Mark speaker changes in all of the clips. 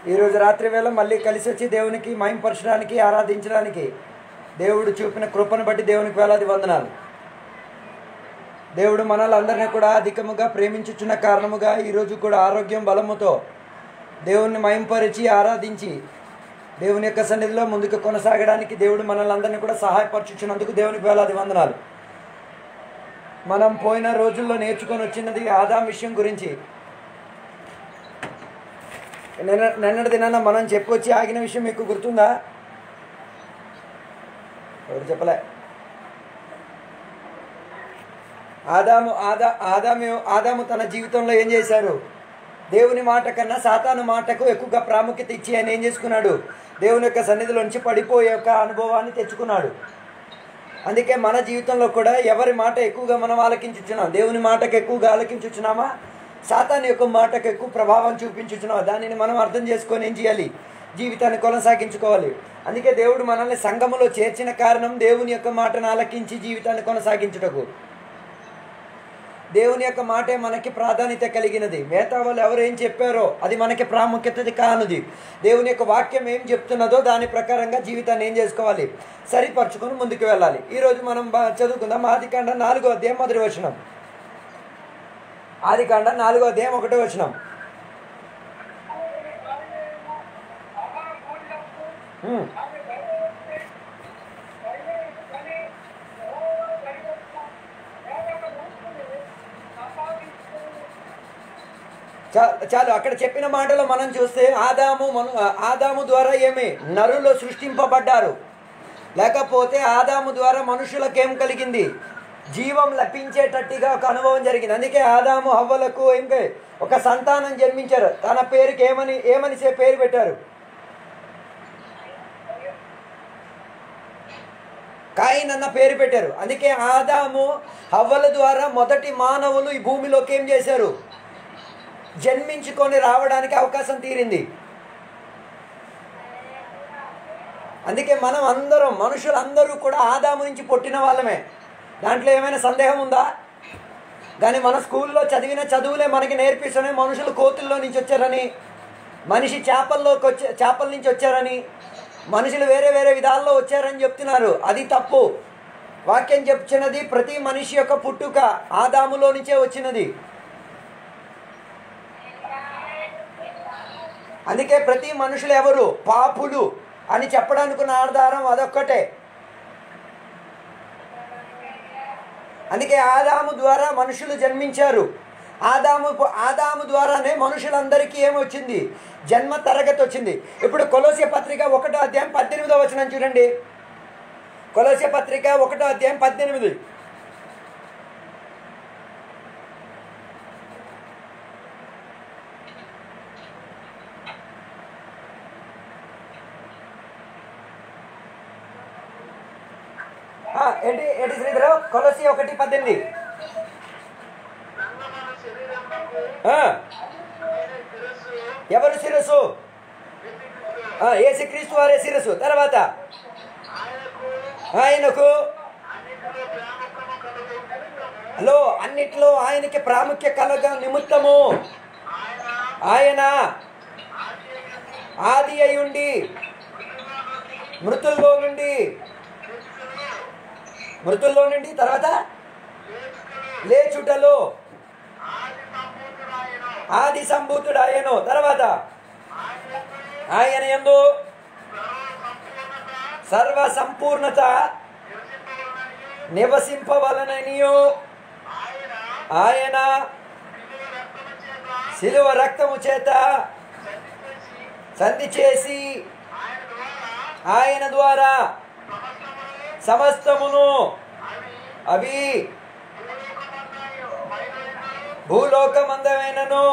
Speaker 1: ఈరోజు రాత్రి వేళ మళ్ళీ కలిసి వచ్చి దేవునికి మహింపరచడానికి ఆరాధించడానికి దేవుడు చూపిన కృపను బట్టి దేవునికి వేలాది వందనాలు దేవుడు మనల్ని కూడా అధికముగా ప్రేమించుచున్న కారణముగా ఈరోజు కూడా ఆరోగ్యం బలముతో దేవుణ్ణి మయంపరిచి ఆరాధించి దేవుని యొక్క సన్నిధిలో ముందుకు కొనసాగడానికి దేవుడు మనల్ని అందరినీ కూడా సహాయపరచుచున్నందుకు దేవునికి వేలాది వందనాలు మనం పోయిన రోజుల్లో నేర్చుకొని వచ్చినది ఆదాం విషయం గురించి నిన్న నిన్నటి దినాన మనం చెప్పొచ్చి ఆగిన విషయం మీకు గుర్తుందా ఎవరు చెప్పలే ఆదాము ఆదా ఆదాము ఆదాము తన జీవితంలో ఏం చేశారు దేవుని మాట కన్నా సాతాను మాటకు ఎక్కువగా ప్రాముఖ్యత ఇచ్చి ఆయన ఏం చేసుకున్నాడు దేవుని యొక్క సన్నిధిలోంచి పడిపోయే యొక్క అనుభవాన్ని తెచ్చుకున్నాడు అందుకే మన జీవితంలో కూడా ఎవరి మాట ఎక్కువగా మనం ఆలకించుచున్నాం దేవుని మాటకు ఎక్కువగా ఆలకించుచున్నామా సాతాన్ యొక్క మాటకు ఎక్కువ ప్రభావం చూపించుచున్నామా దానిని మనం అర్థం చేసుకొని ఏం చేయాలి జీవితాన్ని కొనసాగించుకోవాలి అందుకే దేవుడు మనల్ని సంఘములో చేర్చిన కారణం దేవుని యొక్క మాటను ఆలకించి జీవితాన్ని కొనసాగించుటకు దేవుని యొక్క మాటే మనకి ప్రాధాన్యత కలిగినది మిగతా వాళ్ళు ఎవరు ఏం చెప్పారో అది మనకి ప్రాముఖ్యత కానుది దేవుని యొక్క వాక్యం ఏం చెప్తున్నదో దాని ప్రకారంగా జీవితాన్ని ఏం చేసుకోవాలి సరిపరచుకొని ముందుకు వెళ్ళాలి ఈరోజు మనం బా చదువుకుందాం ఆదికాండ నాలుగో అధ్యాయం మొదటి వచనం ఆదికాండ నాలుగో అధ్యాయం ఒకటో వచనం హ్మ్. చా- చాలు అక్కడ చెప్పిన మాటలో మనం చూస్తే ఆదాము మను ఆదాము ద్వారా ఏమి నరులు సృష్టింపబడ్డారు లేకపోతే ఆదాము ద్వారా మనుషులకేం కలిగింది జీవం లభించేటట్టుగా ఒక అనుభవం జరిగింది అందుకే ఆదాము హవ్వలకు ఏం పే- ఒక సంతానం జన్మించారు తన పేరుకి ఏమని ఏమని సే- పేరు పెట్టారు కాయిన్ అన్న పేరు పెట్టారు అందుకే ఆదాము హవ్వల ద్వారా మొదటి మానవులు ఈ భూమిలోకి ఏం చేశారు జన్మించుకొని రావడానికి అవకాశం తీరింది అందుకే మనం అందరం మనుషులందరూ కూడా ఆదాము నుంచి పుట్టిన వాళ్ళమే దాంట్లో ఏమైనా సందేహం ఉందా కానీ మన స్కూల్లో చదివిన చదువులే మనకి నేర్పిస్తున్నాయి మనుషులు కోతుల్లో నుంచి వచ్చారని మనిషి చేపల్లోకి వచ్చే చేపల నుంచి వచ్చారని మనుషులు వేరే వేరే విధాల్లో వచ్చారని చెప్తున్నారు అది తప్పు వాక్యం చెప్తున్నది ప్రతి మనిషి యొక్క పుట్టుక ఆదాములో నుంచే వచ్చినది అందుకే ప్రతి మనుషులు ఎవరు పాపులు అని చెప్పడానికి ఉన్న ఆధారం అదొక్కటే అందుకే ఆదాము ద్వారా మనుషులు జన్మించారు ఆదాము ఆదాము ద్వారానే మనుషులందరికీ ఏమొచ్చింది జన్మ తరగతి వచ్చింది ఇప్పుడు కొలోసే పత్రిక ఒకటో అధ్యాయం పద్దెనిమిదో వచనం చూడండి కొలోసే పత్రిక ఒకటో అధ్యాయం పద్దెనిమిది ఆ, ఏంటి ఏంటి శ్రీధరావు కొలసి ఒకటి పద్దెనిమిది
Speaker 2: సంగమన శరీరమునకు
Speaker 1: ఆ,
Speaker 2: నేనే శిరస్సు,
Speaker 1: ఎవరు శిరస్సు
Speaker 2: వెతికించు.
Speaker 1: ఆ, యేసుక్రీస్తు వారే శిరస్సు తర్వాత
Speaker 2: ఆయనకు
Speaker 1: ఆయనకు
Speaker 2: అన్నిటిలో ప్రాముఖ్యము కలుగు నిమిత్తము
Speaker 1: హలో అన్నిట్లో ఆయనకి ప్రాముఖ్య కలగ నిమిత్తము
Speaker 2: ఆయన
Speaker 1: ఆయన
Speaker 2: ఆదియు
Speaker 1: ఆది అయ్యుండి
Speaker 2: మృతుల్లో
Speaker 1: మృతుల్లో
Speaker 2: నుండి
Speaker 1: నుండి
Speaker 2: తెచ్చును.
Speaker 1: మృతుల్లో నుండి తర్వాత
Speaker 2: లేచుకును.
Speaker 1: లేచుటలో
Speaker 2: ఆది సంపూర్ణుడాయను.
Speaker 1: ఆది సంభూతుడు ఆయను తర్వాత
Speaker 2: ఆయనకు
Speaker 1: ఆయన ఎందు
Speaker 2: సర్వ
Speaker 1: సర్వ
Speaker 2: సంపూర్ణత
Speaker 1: సంపూర్ణత
Speaker 2: నివసింపవలననియు
Speaker 1: నివసింపవలననియు
Speaker 2: ఆయన
Speaker 1: ఆయన
Speaker 2: శిలువ రక్తము చేత
Speaker 1: శిలువ రక్తము చేత
Speaker 2: సంధి
Speaker 1: సంధి
Speaker 2: చేసి
Speaker 1: చేసి
Speaker 2: ఆయన ద్వారా
Speaker 1: ఆయన ద్వారా
Speaker 2: సమస్తమును
Speaker 1: సమస్తమును
Speaker 2: అవి
Speaker 1: అవి
Speaker 2: భూలోకమందయు మైనను
Speaker 1: భూలోకమందమైనను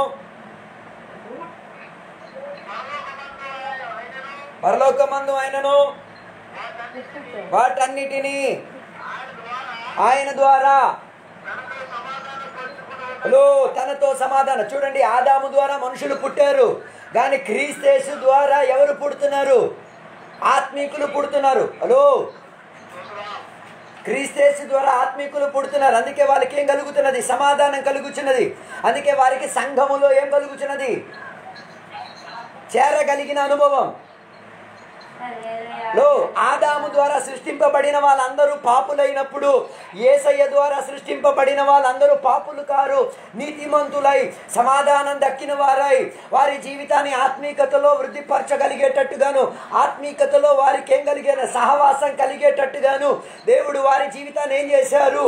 Speaker 2: పరలోకమందు అయినను
Speaker 1: పరలోకమందు అయినను
Speaker 2: వాటన్నిటినీ
Speaker 1: వాటన్నిటినీ
Speaker 2: ఆయన ద్వారా
Speaker 1: ఆయన ద్వారా
Speaker 2: తనతో సమాధానం పంచుకుని
Speaker 1: హలో తనతో సమాధానం చూడండి ఆదాము ద్వారా మనుషులు పుట్టారు కానీ క్రీస్తేసు ద్వారా ఎవరు పుడుతున్నారు ఆత్మీకులు పుడుతున్నారు హలో క్రీస్తేసు ద్వారా ఆత్మీకులు పుడుతున్నారు అందుకే వాళ్ళకి ఏం కలుగుతున్నది సమాధానం కలుగుతున్నది అందుకే వారికి సంఘములో ఏం కలుగుతున్నది చేరగలిగిన అనుభవం
Speaker 3: హల్లెలూయా.
Speaker 1: లో ఆదాము ద్వారా సృష్టింపబడిన వాళ్ళందరూ పాపులైనప్పుడు ఏసయ్య ద్వారా సృష్టింపబడిన వాళ్ళందరూ పాపులు కారు నీతిమంతులై సమాధానం దక్కిన వారై వారి జీవితాన్ని ఆత్మీకతలో వృద్ధిపరచగలిగేటట్టుగాను ఆత్మీకతలో వారికి ఏం కలిగిన సహవాసం కలిగేటట్టుగాను దేవుడు వారి జీవితాన్ని ఏం చేశారు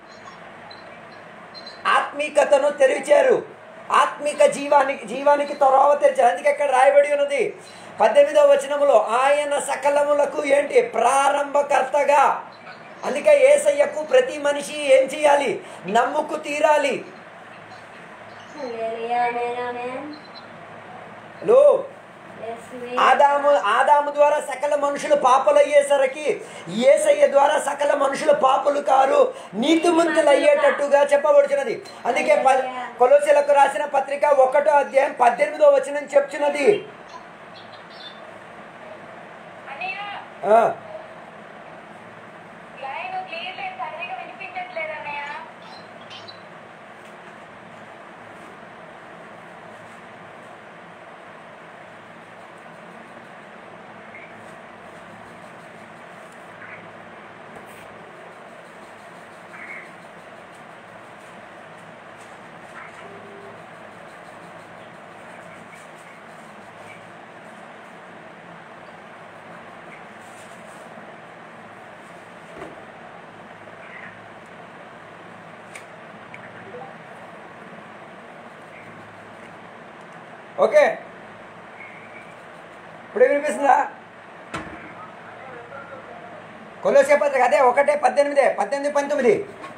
Speaker 1: ఆత్మీకతను తెరిచారు ఆత్మిక జీవానికి జీవానికి త్వరవ తెరిచారు అందుకే ఇక్కడ రాయబడి ఉన్నది పద్దెనిమిదవ వచనములో ఆయన సకలములకు ఏంటి ప్రారంభకర్తగా అందుకే ఏసయ్యకు ప్రతి మనిషి ఏం చేయాలి నమ్ముకు తీరాలి
Speaker 3: హల్లెలూయా. ఆమేన్, ఆమేన్.
Speaker 1: లో
Speaker 3: యేసువే.
Speaker 1: ఆదాము ఆదాము ద్వారా సకల మనుషులు పాపలయ్యేసరికి ఏసయ్య ద్వారా సకల మనుషులు పాపులు కారు నీతిమంతులు అయ్యేటట్టుగా చెప్పబడుచున్నది అందుకే ప- కొలొసీలకు రాసిన పత్రిక ఒకటో అధ్యాయం పద్దెనిమిదో వచనం చెప్తున్నది
Speaker 2: అన్నయ్య
Speaker 1: ఆ,
Speaker 2: లైన్ క్లియర్లీ సరిగా వినిపించట్లేదు అన్నయ్య
Speaker 1: ఓకే ఇప్పుడు వినిపిస్తుందా కొలొసే పత్రిక అదే ఒకటే పద్దెనిమిదే పద్దెనిమిది పంతొమ్మిది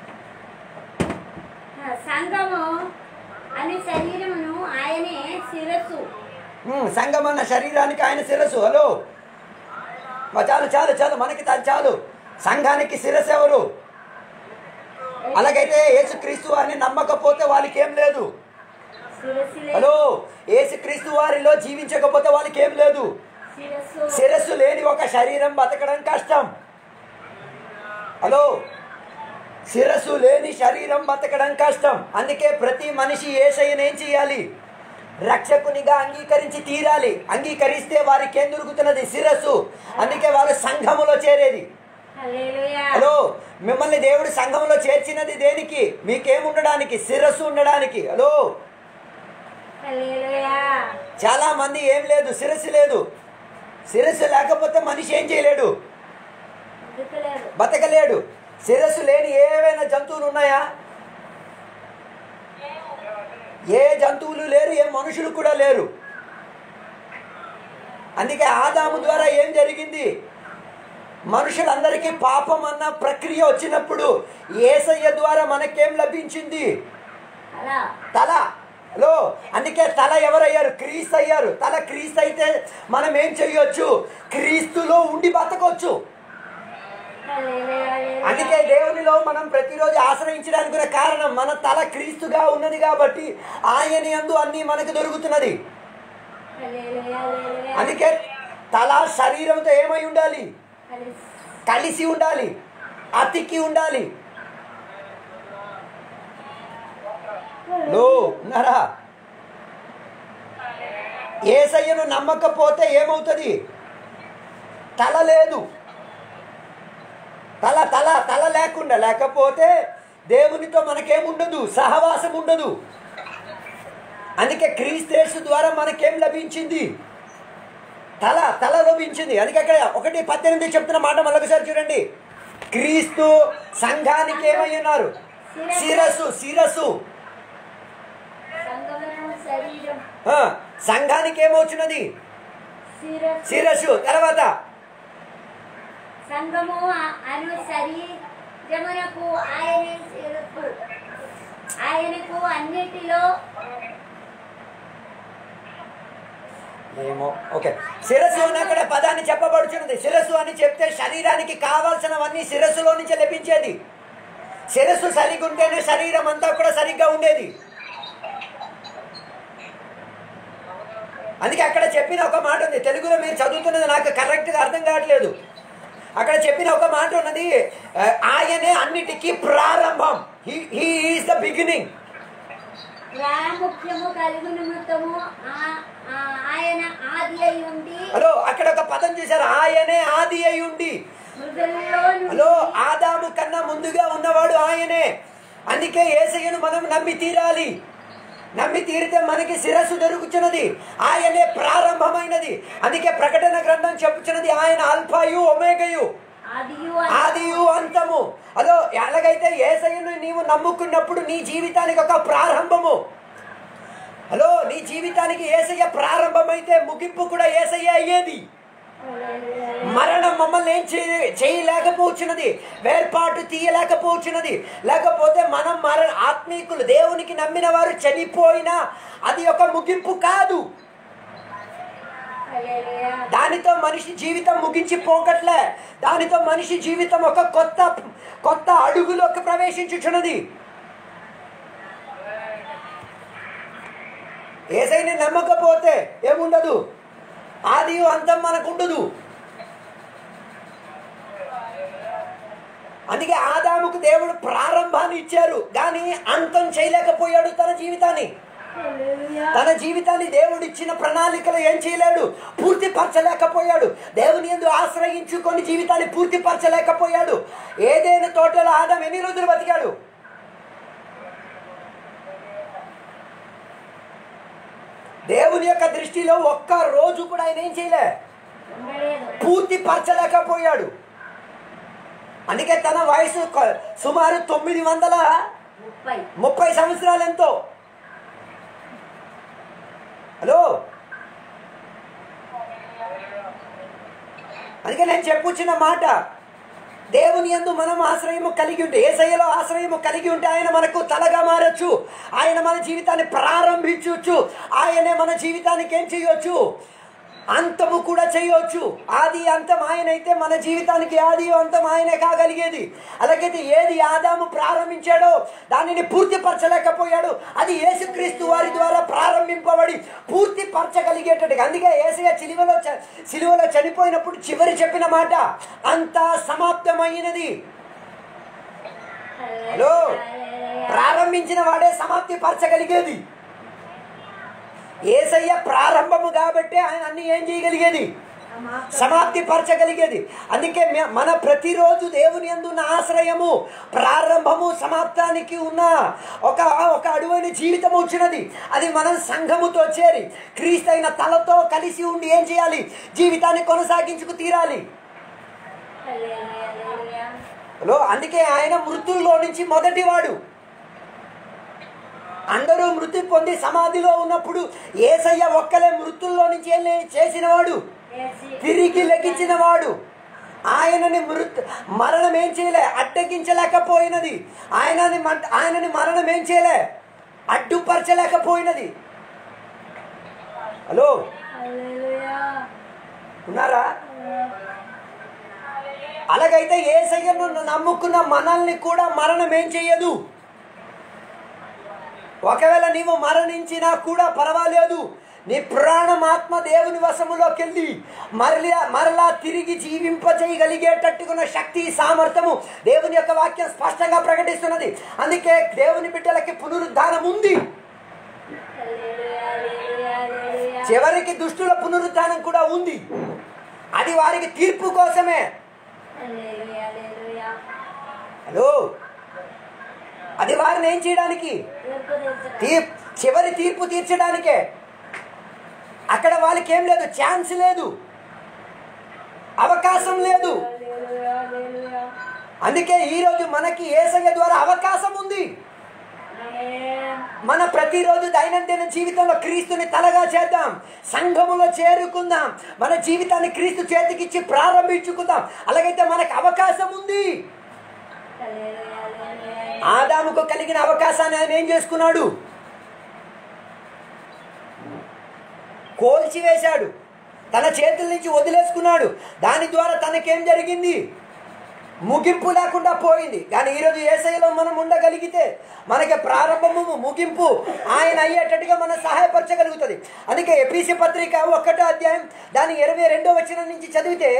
Speaker 3: ఆ, సంఘము అని శరీరమును ఆయనే శిరస్సు
Speaker 1: ఉమ్, సంఘం అన్న శరీరానికి ఆయన శిరస్సు హలో మా చాలు చాలు చాలు మనకి చాలు చాలు సంఘానికి శిరస్సు ఎవరు అలాగైతే యేసుక్రీస్తు వారిని నమ్మకపోతే వాళ్ళకి ఏం లేదు
Speaker 3: శిరస్సులే
Speaker 1: హలో యేసుక్రీస్తు వారిలో జీవించకపోతే వాళ్ళకి ఏం లేదు
Speaker 3: శిరస్సు
Speaker 1: శిరస్సు లేని ఒక శరీరం బతకడం కష్టం హలో శిరస్సు లేని శరీరం బతకడం కష్టం అందుకే ప్రతి మనిషి ఏసయ్యను ఏం చేయాలి రక్షకునిగా అంగీకరించి తీరాలి అంగీకరిస్తే వారికి ఏం దొరుకుతున్నది శిరస్సు అందుకే వారు సంఘములో చేరేది
Speaker 3: హల్లెలూయా.
Speaker 1: హలో మిమ్మల్ని దేవుడు సంఘంలో చేర్చినది దేనికి మీకేముండడానికి శిరస్సు ఉండడానికి హలో
Speaker 3: హల్లెలూయా.
Speaker 1: చాలా మంది ఏం లేదు శిరస్సు లేదు శిరస్సు లేకపోతే మనిషి ఏం చేయలేడు
Speaker 3: బతుకులేదు.
Speaker 1: బతకలేడు శిరస్సు లేని ఏవైనా జంతువులు ఉన్నాయా ఏ జంతువులు లేరు ఏ మనుషులు కూడా లేరు అందుకే ఆదాము ద్వారా ఏం జరిగింది మనుషులందరికీ పాపం అన్న ప్రక్రియ వచ్చినప్పుడు ఏసయ్య ద్వారా మనకేం లభించింది
Speaker 3: అలా
Speaker 1: తల లో అందుకే తల ఎవరయ్యారు క్రీస్తు అయ్యారు తల క్రీస్తు అయితే మనం ఏం చెయ్యొచ్చు క్రీస్తులో ఉండి బతకొచ్చు
Speaker 3: హల్లెలూయా, హల్లెలూయా.
Speaker 1: అందుకే దేవునిలో మనం ప్రతిరోజు ఆశ్రయించడానికి కూడా కారణం మన తల క్రీస్తుగా ఉన్నది కాబట్టి ఆయన యందు అన్ని మనకు దొరుకుతున్నది
Speaker 3: హల్లెలూయా, హల్లెలూయా.
Speaker 1: అందుకే తల శరీరంతో ఏమై ఉండాలి
Speaker 3: కలిసి-
Speaker 1: కలిసి ఉండాలి అతికి ఉండాలి లో ఉన్నారా ఏసయ్యను నమ్మకపోతే ఏమవుతుంది తల లేదు తల తల తల లేకుండా లేకపోతే దేవునితో మనకేముండదు సహవాసం ఉండదు అందుకే క్రీస్తేసు ద్వారా మనకేం లభించింది తల తల లభించింది అందుకే అక్కడ ఒకటి పద్దెనిమిది చెప్తున్న మాట మరొకసారి చూడండి క్రీస్తు సంఘానికి ఏమై ఉన్నారు శిరస్సు శిరస్సు
Speaker 3: సంగమము శరీరం
Speaker 1: ఆ, సంఘానికి ఏమవుతున్నది
Speaker 3: శిరస్సు
Speaker 1: శిరస్సు తర్వాత
Speaker 3: సంగము అ- అను శరీరమునకు ఆయనే శిరస్సు ఆయనకు అన్నిటిలో
Speaker 1: ఏమో ఓకే శిరస్సు అని అక్కడ పదాన్ని చెప్పబడుచున్నది శిరస్సు అని చెప్తే శరీరానికి కావాల్సినవన్నీ శిరస్సులో నుంచి లభించేది శిరస్సు సరిగ్గా ఉంటేనే శరీరం అంతా కూడా సరిగ్గా ఉండేది అందుకే అక్కడ చెప్పిన ఒక మాట ఉంది తెలుగులో మీరు చదువుతున్నది నాకు కరెక్ట్గా అర్థం కావట్లేదు అక్కడ చెప్పిన ఒక మాట ఉన్నది ఆ, ఆయనే అన్నిటికీ ప్రారంభం హీ ఈస్ ద బిగినింగ్
Speaker 3: ప్రాముఖ్యము కలిగి నిమిత్తము ఆ- ఆ- ఆయన
Speaker 1: పదం చేశారు ఆయనే ఆది అయి ఉండి
Speaker 3: మృతుల్లో
Speaker 1: హలో ఆదాము కన్నా ముందుగా ఉన్నవాడు ఆయనే అందుకే ఏసయ్యను మనం నమ్మి తీరాలి నమ్మి తీరితే మనకి శిరస్సు దొరుకుచున్నది ఆయనే ప్రారంభమైనది అందుకే ప్రకటన గ్రంథం చెప్పుచున్నది ఆయన అల్ఫాయు ఒమేగయు
Speaker 3: ఆదియు
Speaker 1: ఆదియు అంతము అదో ఎలాగైతే ఏసయ్యను నీవు నమ్ముకున్నప్పుడు నీ జీవితానికి ఒక ప్రారంభము హలో నీ జీవితానికి ఏసయ్య ప్రారంభమైతే ముగింపు కూడా ఏసయ్య అయ్యేది మరణం మమ్మల్ని ఏం చేయ చేయలేకపోవచ్చున్నది వేర్పాటు తీయలేకపోవచ్చున్నది లేకపోతే మనం మర ఆత్మీకులు దేవునికి నమ్మిన వారు చనిపోయినా అది ఒక ముగింపు కాదు
Speaker 3: హల్లెలూయా
Speaker 1: దానితో మనిషి జీవితం ముగించిపోకట్లే దానితో మనిషి జీవితం ఒక కొత్త కొత్త అడుగులోకి ప్రవేశించుచున్నది ఏసైని నమ్మకపోతే ఏముండదు ఆది అంతం మనకు ఉండదు అందుకే ఆదాముకు దేవుడు ప్రారంభాన్ని ఇచ్చారు కానీ అంతం చేయలేకపోయాడు తన జీవితాన్ని
Speaker 3: హల్లెలూయా
Speaker 1: తన జీవితాన్ని దేవుడు ఇచ్చిన ప్రణాళికలు ఏం చేయలేడు పూర్తి పరచలేకపోయాడు దేవుని ఎందు ఆశ్రయించుకొని జీవితాన్ని పూర్తి పరచలేకపోయాడు ఏదైనా తోటలో ఆదాం ఎన్ని రోజులు బతికాడు దేవుని యొక్క దృష్టిలో ఒక్క రోజు కూడా ఆయన ఏం చేయలే
Speaker 3: ఉండలేదు
Speaker 1: పూర్తి పరచలేకపోయాడు అందుకే తన వయసు కొ- సుమారు తొమ్మిది వందల
Speaker 3: ముప్పై
Speaker 1: ముప్పై సంవత్సరాలు ఎంతో హలో అందుకే నేను చెప్పుచ్చిన మాట దేవుని యందు మనం ఆశ్రయము కలిగి ఉంటే ఏసయ్యలో ఆశ్రయము కలిగి ఉంటే ఆయన మనకు తలగా మారచ్చు ఆయన మన జీవితాన్ని ప్రారంభించవచ్చు ఆయనే మన జీవితానికి ఏం చేయొచ్చు అంతము కూడా చేయొచ్చు ఆది అంతం ఆయన అయితే మన జీవితానికి ఆది అంతం ఆయనే కాగలిగేది అలాగైతే ఏది ఆదాము ప్రారంభించాడో దానిని పూర్తి పరచలేకపోయాడు అది యేసుక్రీస్తు వారి ద్వారా ప్రారంభింపబడి పూర్తి పరచగలిగేటట్టుగా అందుకే ఏసయ్య చిలువలో చ- సిలువలో చనిపోయినప్పుడు చివరి చెప్పిన మాట అంతా సమాప్తమైనది హలో ప్రారంభించిన వాడే సమాప్తి పరచగలిగేది ఏసయ్య ప్రారంభము కాబట్టి ఆయన అన్ని ఏం చేయగలిగేది సమాప్తి పరచగలిగేది అందుకే మే- మన ప్రతిరోజు దేవుని యందు ఉన్న ఆశ్రయము ప్రారంభము సమాప్తానికి ఉన్న ఒక ఒక అడువైన జీవితం వచ్చినది అది మనం సంఘముతో చేరి క్రీస్తైన తలతో కలిసి ఉండి ఏం చేయాలి జీవితాన్ని కొనసాగించుకు తీరాలి
Speaker 3: హల్లెలూయా
Speaker 1: హలో అందుకే ఆయన మృతుల్లో నుంచి మొదటివాడు అందరూ మృతి పొంది సమాధిలో ఉన్నప్పుడు ఏసయ్య ఒక్కలే మృతుల్లో నుంచి వెళ్ళి చేసినవాడు తిరిగి లెగించిన వాడు ఆయనని మృతు మరణం ఏం చేయలే అడ్డగించలేకపోయినది ఆయనని మన్- ఆయనని మరణం ఏం చేయలే అడ్డుపరచలేకపోయినది హలో
Speaker 3: హల్లెలూయా
Speaker 1: ఉన్నారా అలాగైతే ఏసయ్యను నమ్ముకున్న మనల్ని కూడా మరణం ఏం చెయ్యదు ఒకవేళ నీవు మరణించినా కూడా పర్వాలేదు నీ ప్రాణం ఆత్మ దేవుని వశములోకి వెళ్ళి మరలా మరలా తిరిగి జీవింపజేయగలిగేటట్టుకున్న శక్తి సామర్థ్యము దేవుని యొక్క వాక్యం స్పష్టంగా ప్రకటిస్తున్నది అందుకే దేవుని బిడ్డలకి పునరుద్ధానం ఉంది
Speaker 3: హల్లెలూయా హల్లెలూయా హల్లెలూయా
Speaker 1: చివరికి దుష్టుల పునరుద్ధానం కూడా ఉంది అది వారికి తీర్పు కోసమే
Speaker 3: హల్లెలూయా హల్లెలూయా
Speaker 1: హలో అది వారిని ఏం చేయడానికి
Speaker 3: తీర్పు తీర్చడం.
Speaker 1: తీర్ చివరి తీర్పు తీర్చడానికే అక్కడ వాళ్ళకి ఏం లేదు ఛాన్స్ లేదు అవకాశం లేదు
Speaker 3: హల్లెలూయా హల్లెలూయా
Speaker 1: అందుకే ఈరోజు మనకి ఏసయ్య ద్వారా అవకాశం ఉంది
Speaker 3: ఆమేన్
Speaker 1: మన ప్రతిరోజు దైనందిన జీవితంలో క్రీస్తుని తలగా చేద్దాం సంఘములో చేరుకుందాం మన జీవితాన్ని క్రీస్తు చేతికిచ్చి ప్రారంభించుకుందాం అలాగైతే మనకు అవకాశం ఉంది
Speaker 3: హల్లెలూయా హల్లెలూయా
Speaker 1: ఆదాముకు కలిగిన అవకాశాన్ని ఆయన ఏం చేసుకున్నాడు కోల్చివేశాడు తన చేతుల నుంచి వదిలేసుకున్నాడు దాని ద్వారా తనకేం జరిగింది ముగింపు లేకుండా పోయింది కానీ ఈరోజు ఏసైలో మనం ఉండగలిగితే మనకి ప్రారంభము ముగింపు ఆయన అయ్యేటట్టుగా మనం సహాయపరచగలుగుతుంది అందుకే ఎపిసి పత్రిక ఒకటో అధ్యాయం దాని ఇరవై రెండో వచనం నుంచి చదివితే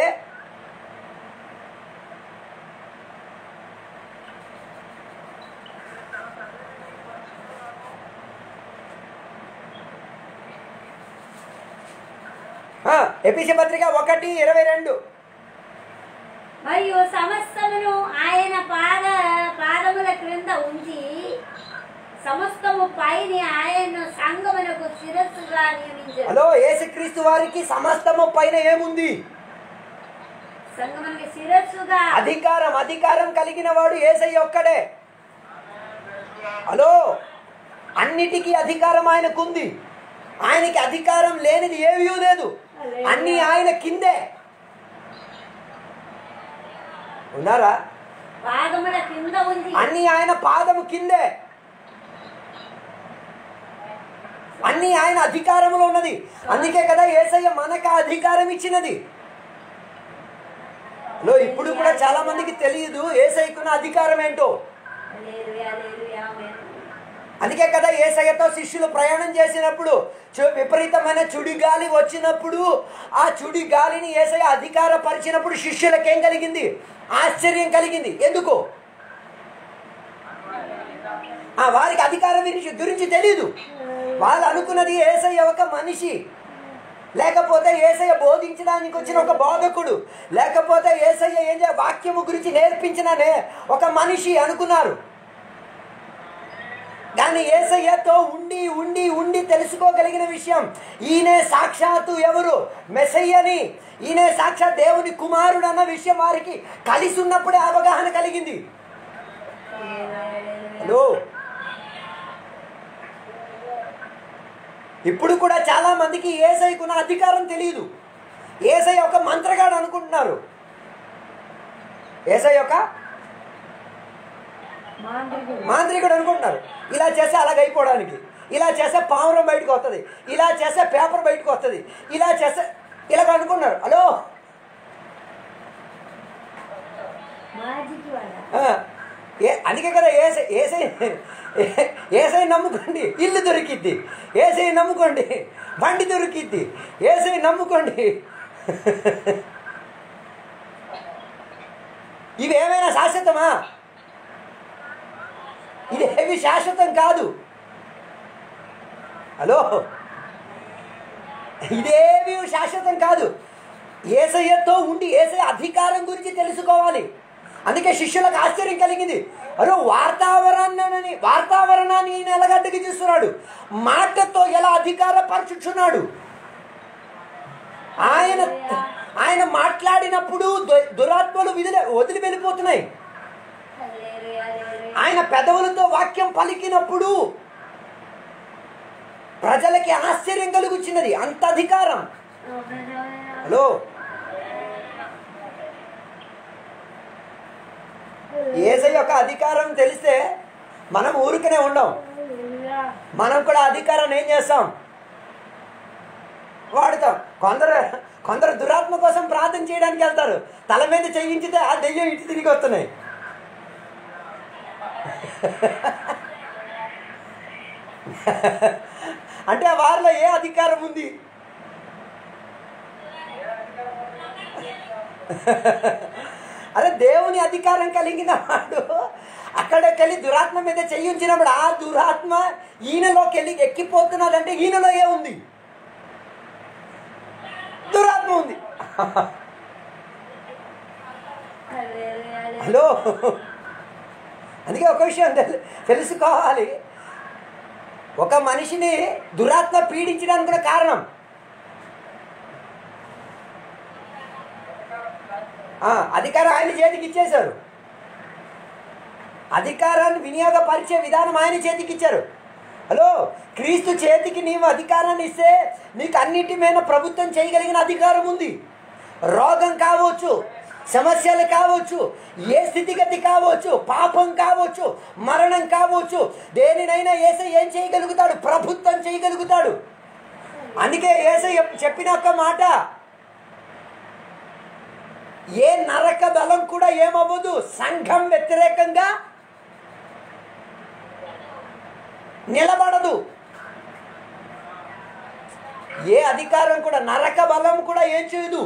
Speaker 1: ఆ, ఎపిసి పత్రిక ఒకటి ఇరవై రెండు
Speaker 3: మరియు సమస్తమును ఆయన పాద పాదముల క్రింద ఉంచి సమస్తము పైని ఆయన్ను సంగమునకు శిరస్సుగా నియమించారు
Speaker 1: హలో యేసుక్రీస్తు వారికి సమస్తము పైన ఏముంది
Speaker 3: సంగమునకి శిరస్సుగా
Speaker 1: అధికారం అధికారం కలిగిన వాడు ఏసయ్య ఒక్కడే హలో అన్నిటికీ అధికారం ఆయనకుంది ఆయనకి అధికారం లేనిది ఏమీ లేదు అన్ని ఆయన కిందే ఉన్నారా
Speaker 3: పాదముల కింద ఉంచి
Speaker 1: అన్ని ఆయన పాదము కిందే అన్ని ఆయన అధికారంలో ఉన్నది అందుకే కదా ఏసయ్య మనకు ఆ అధికారం ఇచ్చినది లో ఇప్పుడు కూడా చాలా మందికి తెలియదు ఏసయ్యకున్న అధికారం ఏంటో
Speaker 3: హల్లెలూయా, హల్లెలూయా, ఆమేన్.
Speaker 1: అందుకే కదా ఏసయ్యతో శిష్యులు ప్రయాణం చేసినప్పుడు చు- విపరీతమైన చుడి గాలి వచ్చినప్పుడు ఆ చుడి గాలిని ఏసయ్య అధికారపరిచినప్పుడు శిష్యులకు ఏం కలిగింది ఆశ్చర్యం కలిగింది ఎందుకు ఆ వారికి అధికారం గురించి గురించి తెలియదు వాళ్ళు అనుకున్నది ఏసయ్య ఒక మనిషి లేకపోతే ఏసయ్య బోధించడానికి వచ్చిన ఒక బోధకుడు లేకపోతే ఏసయ్య ఏం చే వాక్యము గురించి నేర్పించిన నే- ఒక మనిషి అనుకున్నారు కానీ ఏసయ్యతో ఉండి ఉండి ఉండి తెలుసుకోగలిగిన విషయం ఈయనే సాక్షాత్తు ఎవరు మెసయ్యని ఈయనే సాక్షాత్ దేవుని కుమారుడు అన్న విషయం వారికి కలిసి ఉన్నప్పుడే అవగాహన కలిగింది హలో ఇప్పుడు కూడా చాలా మందికి ఏసైకున్న అధికారం తెలియదు ఏసై ఒక మంత్రగాడు అనుకుంటున్నారు ఏసై ఒక
Speaker 3: మాంత్రికుడు.
Speaker 1: మాంత్రికుడు అనుకుంటున్నారు ఇలా చేస్తే అలాగ అయిపోవడానికి ఇలా చేస్తే పావురం బయటకు వస్తుంది ఇలా చేస్తే పేపర్ బయటకు వస్తుంది ఇలా చేస్తే ఇలాగ అనుకుంటున్నారు హలో
Speaker 3: మాజిక్ వాళ్ళ
Speaker 1: ఆ, ఏ అందుకే కదా ఏసై ఏసై ఏసై నమ్ముకోండి ఇల్లు దొరికిద్ది ఏసై నమ్ముకోండి బండి దొరికిద్ది ఏసై నమ్ముకోండి ఇవి ఏమైనా శాశ్వతమా ఇది ఏవి శాశ్వతం కాదు హలో ఇదేవి శాశ్వతం కాదు ఏసయ్యతో ఉండి ఏసయ్య అధికారం గురించి తెలుసుకోవాలి అందుకే శిష్యులకు ఆశ్చర్యం కలిగింది అరే వాతావరణాన్ని వాతావరణాన్ని ఈయన ఎలాగ అడ్డకి చూస్తున్నాడు మాటతో ఎలా అధికారపరచుచున్నాడు ఆయన ఆయన మాట్లాడినప్పుడు దు- దురాత్మలు విదిలే వదిలి వెళ్ళిపోతున్నాయి
Speaker 3: హల్లెలూయా, హల్లెలూయా.
Speaker 1: ఆయన పెదవులతో వాక్యం పలికినప్పుడు ప్రజలకి ఆశ్చర్యం కలుగుచ్చినది అంత అధికారం
Speaker 3: ఆమేన్, ఆమేన్,
Speaker 1: హలో ఏసై యొక్క అధికారం తెలిస్తే మనం ఊరికనే ఉండం
Speaker 3: హల్లెలూయా.
Speaker 1: మనం కూడా అధికారాన్ని ఏం చేస్తాం వాడుతాం కొందరు కొందరు దురాత్మ కోసం ప్రార్థన చేయడానికి వెళ్తారు తల మీద చేయించితే ఆ దెయ్యం ఇటు తిరిగి వస్తున్నాయి అంటే వారిలో ఏ అధికారం ఉంది అరే దేవుని అధికారం కలిగిన వాడు అక్కడికి వెళ్ళి దురాత్మ మీద చెయ్యించినప్పుడు ఆ దురాత్మ ఈయనలోకి వెళ్ళి ఎక్కిపోతున్నదంటే ఈయనలో ఏ ఉంది దురాత్మ ఉంది
Speaker 3: హల్లెలూయా, హల్లెలూయా.
Speaker 1: హలో అందుకే ఒక విషయం తెలు- తెలుసుకోవాలి ఒక మనిషిని దురాత్మ పీడించడానికి కూడా కారణం ఆ, అధికారం ఆయన చేతికి ఇచ్చేశారు అధికారాన్ని వినియోగపరిచే విధానం ఆయన చేతికి ఇచ్చారు హలో క్రీస్తు చేతికి నీవు అధికారాన్ని ఇస్తే నీకు అన్నిటి మీద ప్రభుత్వం చేయగలిగిన అధికారం ఉంది రోగం కావచ్చు సమస్యలు కావచ్చు ఏ స్థితిగతి కావచ్చు పాపం కావచ్చు మరణం కావచ్చు దేనినైనా ఏసై ఏం చేయగలుగుతాడు ప్రభుత్వం చేయగలుగుతాడు అందుకే ఏసై చెప్పిన ఒక మాట ఏ నరక బలం కూడా ఏమవ్వదు సంఘం వ్యతిరేకంగా నిలబడదు ఏ అధికారం కూడా నరక బలం కూడా ఏం చేయదు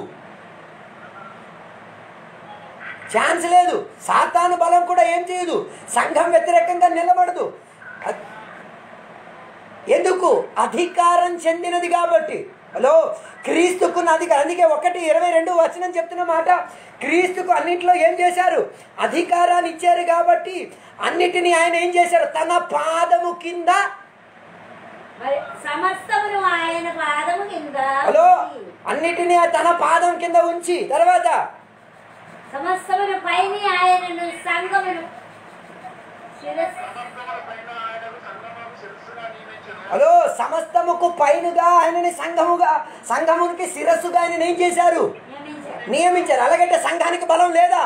Speaker 1: ఛాన్స్ లేదు సాతాను బలం కూడా ఏం చేయదు సంఘం వ్యతిరేకంగా నిలబడదు అ- ఎందుకు అధికారం చెందినది కాబట్టి హలో క్రీస్తుకు అధికారం అందుకే ఒకటి ఇరవై రెండు వచనం చెప్తున్న మాట క్రీస్తుకు అన్నింటిలో ఏం చేశారు అధికారాన్ని ఇచ్చారు కాబట్టి అన్నిటినీ ఆయన ఏం చేశారు తన పాదము కింద
Speaker 3: మరి సమస్తమును ఆయన పాదము కింద
Speaker 1: హలో
Speaker 3: ఉంచి,
Speaker 1: అన్నిటినీ తన పాదం కింద ఉంచి తర్వాత
Speaker 3: సమస్తమును పైని ఆయనను సంగమును శిరస్సు
Speaker 1: హలో సమస్తముకు పైనుగా ఆయనని సంఘముగా సంఘమునికి శిరస్సుగా ఆయన ఏం చేశారు
Speaker 3: నియమించారు
Speaker 1: నియమించారు అలాగంటే సంఘానికి బలం లేదా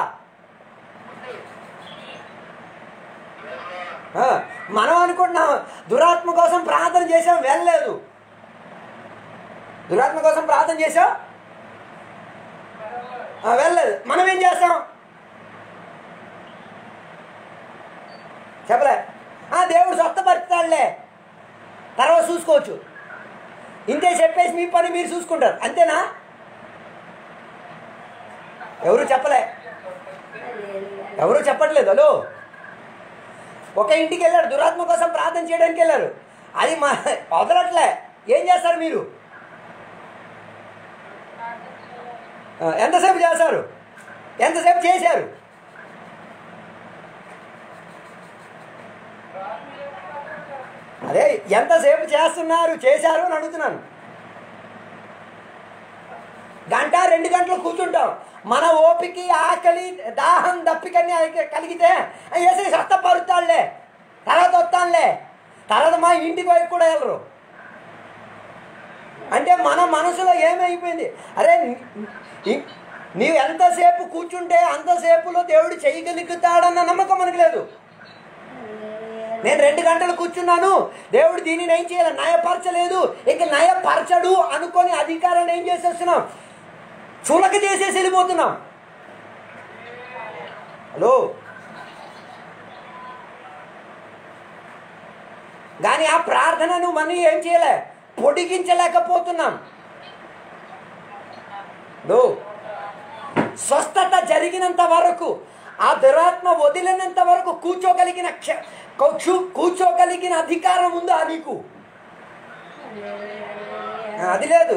Speaker 1: ఆ, మనం అనుకుంటున్నాం దురాత్మ కోసం ప్రార్థన చేసాం వెళ్ళలేదు దురాత్మ కోసం ప్రార్థన చేసాం ఆ, వెళ్ళలేదు మనం ఏం చేస్తాం చెప్పలే ఆ, దేవుడు స్వస్థపరుస్తాడులే తర్వాత చూసుకోవచ్చు ఇంతే చెప్పేసి మీ పని మీరు చూసుకుంటారు అంతేనా ఎవరు చెప్పలే ఎవరు చెప్పట్లేదు హలో ఒక ఇంటికి వెళ్ళారు దురాత్మ కోసం ప్రార్థన చేయడానికి వెళ్ళారు అది మా వదలట్లే ఏం చేస్తారు మీరు ఆ, ఎంతసేపు చేస్తారు ఎంతసేపు చేశారు అదే ఎంతసేపు చేస్తున్నారు చేశారు అని అడుగుతున్నాను గంట రెండు గంటలు కూర్చుంటాం మన ఓపికి ఆకలి దాహం దప్పికని కలిగితే వేసి సత్తపరుతాడులే తర్వాత వస్తానులే తర్వాత మా ఇంటికి వైపు కూడా వెళ్ళరు అంటే మన మనసులో ఏమైపోయింది అరే నీ- నీవు ఎంతసేపు కూర్చుంటే అంతసేపులో దేవుడు చేయగలుగుతాడన్న నమ్మకం మనకు లేదు నేను రెండు గంటలు కూర్చున్నాను దేవుడు దీనిని ఏం చేయాలి నయపరచలేదు ఇక నయపరచడు అనుకొని అధికారాన్ని ఏం చేసేస్తున్నాం చులక చేసేసి వెళ్ళిపోతున్నాం హలో కానీ ఆ ప్రార్థనను మనం ఏం చేయలే పొడిగించలేకపోతున్నాం హలో స్వస్థత జరిగినంత వరకు ఆ దురాత్మ వదిలినంత వరకు కూర్చోగలిగిన క్ష- కూర్చో- కూర్చోగలిగిన అధికారం ఉందా నీకు ఆ, అది లేదు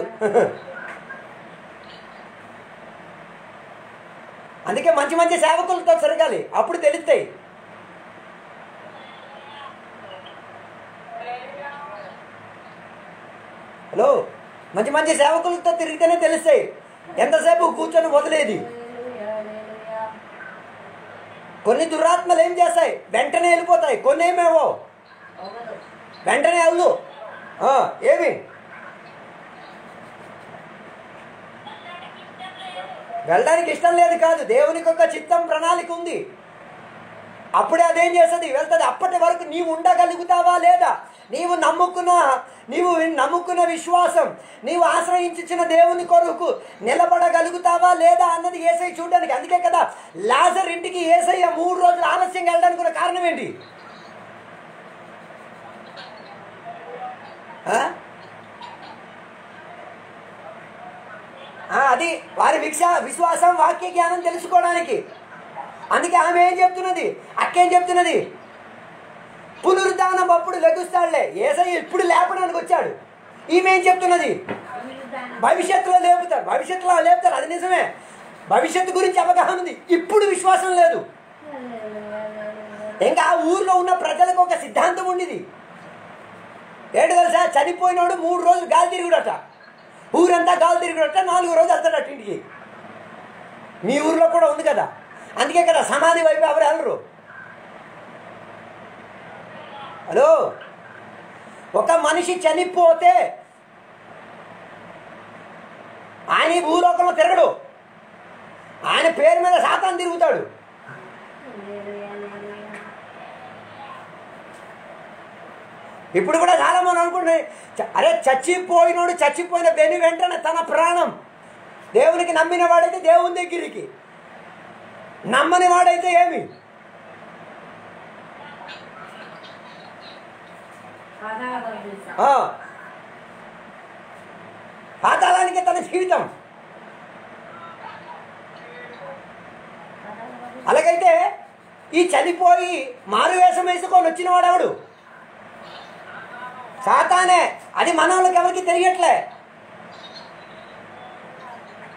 Speaker 1: అందుకే మంచి మంచి సేవకులతో తిరగాలి అప్పుడు తెలుస్తాయి హలో మంచి మంచి సేవకులతో తిరిగితేనే తెలుస్తాయి ఎంతసేపు కూర్చొని వదిలేది కొన్ని దురాత్మలు ఏం చేస్తాయి వెంటనే వెళ్ళిపోతాయి కొన్ని ఏమేవో వెంటనే వెళ్ళు ఆ, ఏమి వెళ్ళడానికి ఇష్టం లేదు కాదు దేవునికి ఒక చిత్తం ప్రణాళిక ఉంది అప్పుడే అదేం చేస్తుంది వెళ్తుంది అప్పటి వరకు నీవు ఉండగలుగుతావా లేదా నీవు నమ్ముకున్న నీవు నమ్ముకున్న విశ్వాసం నీవు ఆశ్రయించిన దేవుని కొరకు నిలబడగలుగుతావా లేదా అన్నది ఏసై చూడడానికి అందుకే కదా లాజర్ ఇంటికి ఏసయ్య మూడు రోజులు ఆలస్యంగా వెళ్ళడానికి కూడా కారణం ఏంటి ఆ? ఆ, అది వారి విక్ష విశ్వాసం వాక్య జ్ఞానం తెలుసుకోవడానికి అందుకే ఆమె ఏం చెప్తున్నది అక్కేం చెప్తున్నది పునరుద్ధానం అప్పుడు లెగుస్తాడులే ఏసయ్య ఇప్పుడు లేపడానికి వచ్చాడు ఈమె ఏం చెప్తున్నది భవిష్యత్తులో లేపుతారు భవిష్యత్తులో లేపుతారు అది నిజమే భవిష్యత్తు గురించి అవగాహన ఉంది ఇప్పుడు విశ్వాసం లేదు ఇంకా ఆ ఊర్లో ఉన్న ప్రజలకు ఒక సిద్ధాంతం ఉండేది ఏంటి తెలుసా చనిపోయినోడు మూడు రోజులు గాలి తిరుగుడట ఊరంతా గాలి తిరుగుడట నాలుగు రోజులు వెళ్తాడట ఇంటికి మీ ఊర్లో కూడా ఉంది కదా అందుకే కదా సమాధి వైపు ఎవరు వెళ్ళరు హలో ఒక మనిషి చనిపోతే ఆయన ఈ భూలోకంలో తిరగడు ఆయన పేరు మీద శాతం తిరుగుతాడు ఇప్పుడు కూడా చాలా మంది అనుకుంటే చ- అరే చచ్చిపోయినోడు చచ్చిపోయిన బెని వెంటనే తన ప్రాణం దేవునికి నమ్మిన వాడైతే దేవుని దగ్గరికి నమ్మని వాడైతే ఏమి ఆ. పాతాళానికి తన జీవితం అలాగైతే ఈ చనిపోయి మారువేషం వేసుకొని వచ్చిన వాడెవడు సాతానే అది మన వాళ్ళకి ఎవరికి తెలియట్లే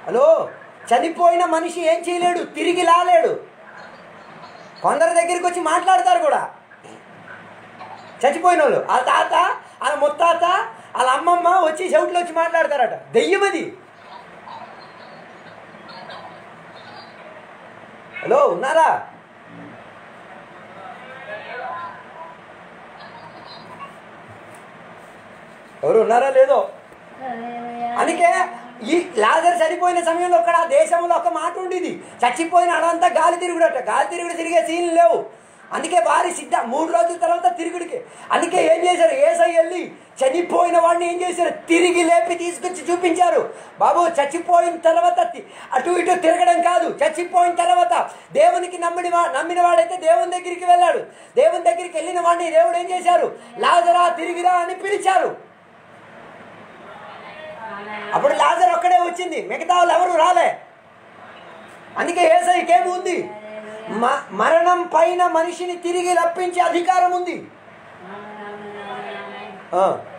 Speaker 1: హలో చనిపోయిన మనిషి ఏం చేయలేడు తిరిగి లాలేడు కొందరి దగ్గరికి వచ్చి మాట్లాడతారు కూడా చచ్చిపోయిన వాళ్ళు ఆ తాత వాళ్ళ ముత్తాత వాళ్ళ అమ్మమ్మ వచ్చి చెవిట్లో వచ్చి మాట్లాడతారట దెయ్యమది హలో ఉన్నారా ఎవరు ఉన్నారా లేదో అందుకే ఈ లాజర్ చనిపోయిన సమయంలో ఒక్కడ ఆ దేశంలో ఒక మాట ఉండేది చచ్చిపోయిన అడంతా గాలి తిరుగుడట గాలి తిరుగుడు తిరిగే సీన్లు లేవు అందుకే వారి సిద్ధ మూడు రోజుల తర్వాత తిరుగుడికి అందుకే ఏం చేశారు ఏసై వెళ్ళి చనిపోయిన వాడిని ఏం చేశారు తిరిగి లేపి తీసుకొచ్చి చూపించారు బాబు చచ్చిపోయిన తర్వాత తి- అటు ఇటు తిరగడం కాదు చచ్చిపోయిన తర్వాత దేవునికి నమ్మిన వా నమ్మిన వాడైతే దేవుని దగ్గరికి వెళ్ళాడు దేవుని దగ్గరికి వెళ్ళిన వాడిని దేవుడు ఏం చేశారు లాజరా తిరిగిరా అని పిలిచారు అప్పుడు లాజర్ ఒక్కడే వచ్చింది మిగతా వాళ్ళు ఎవరు రాలే అందుకే ఏసైకేమి ఉంది మ- మరణం పైన మనిషిని తిరిగి రప్పించే అధికారం ఉంది ఆ.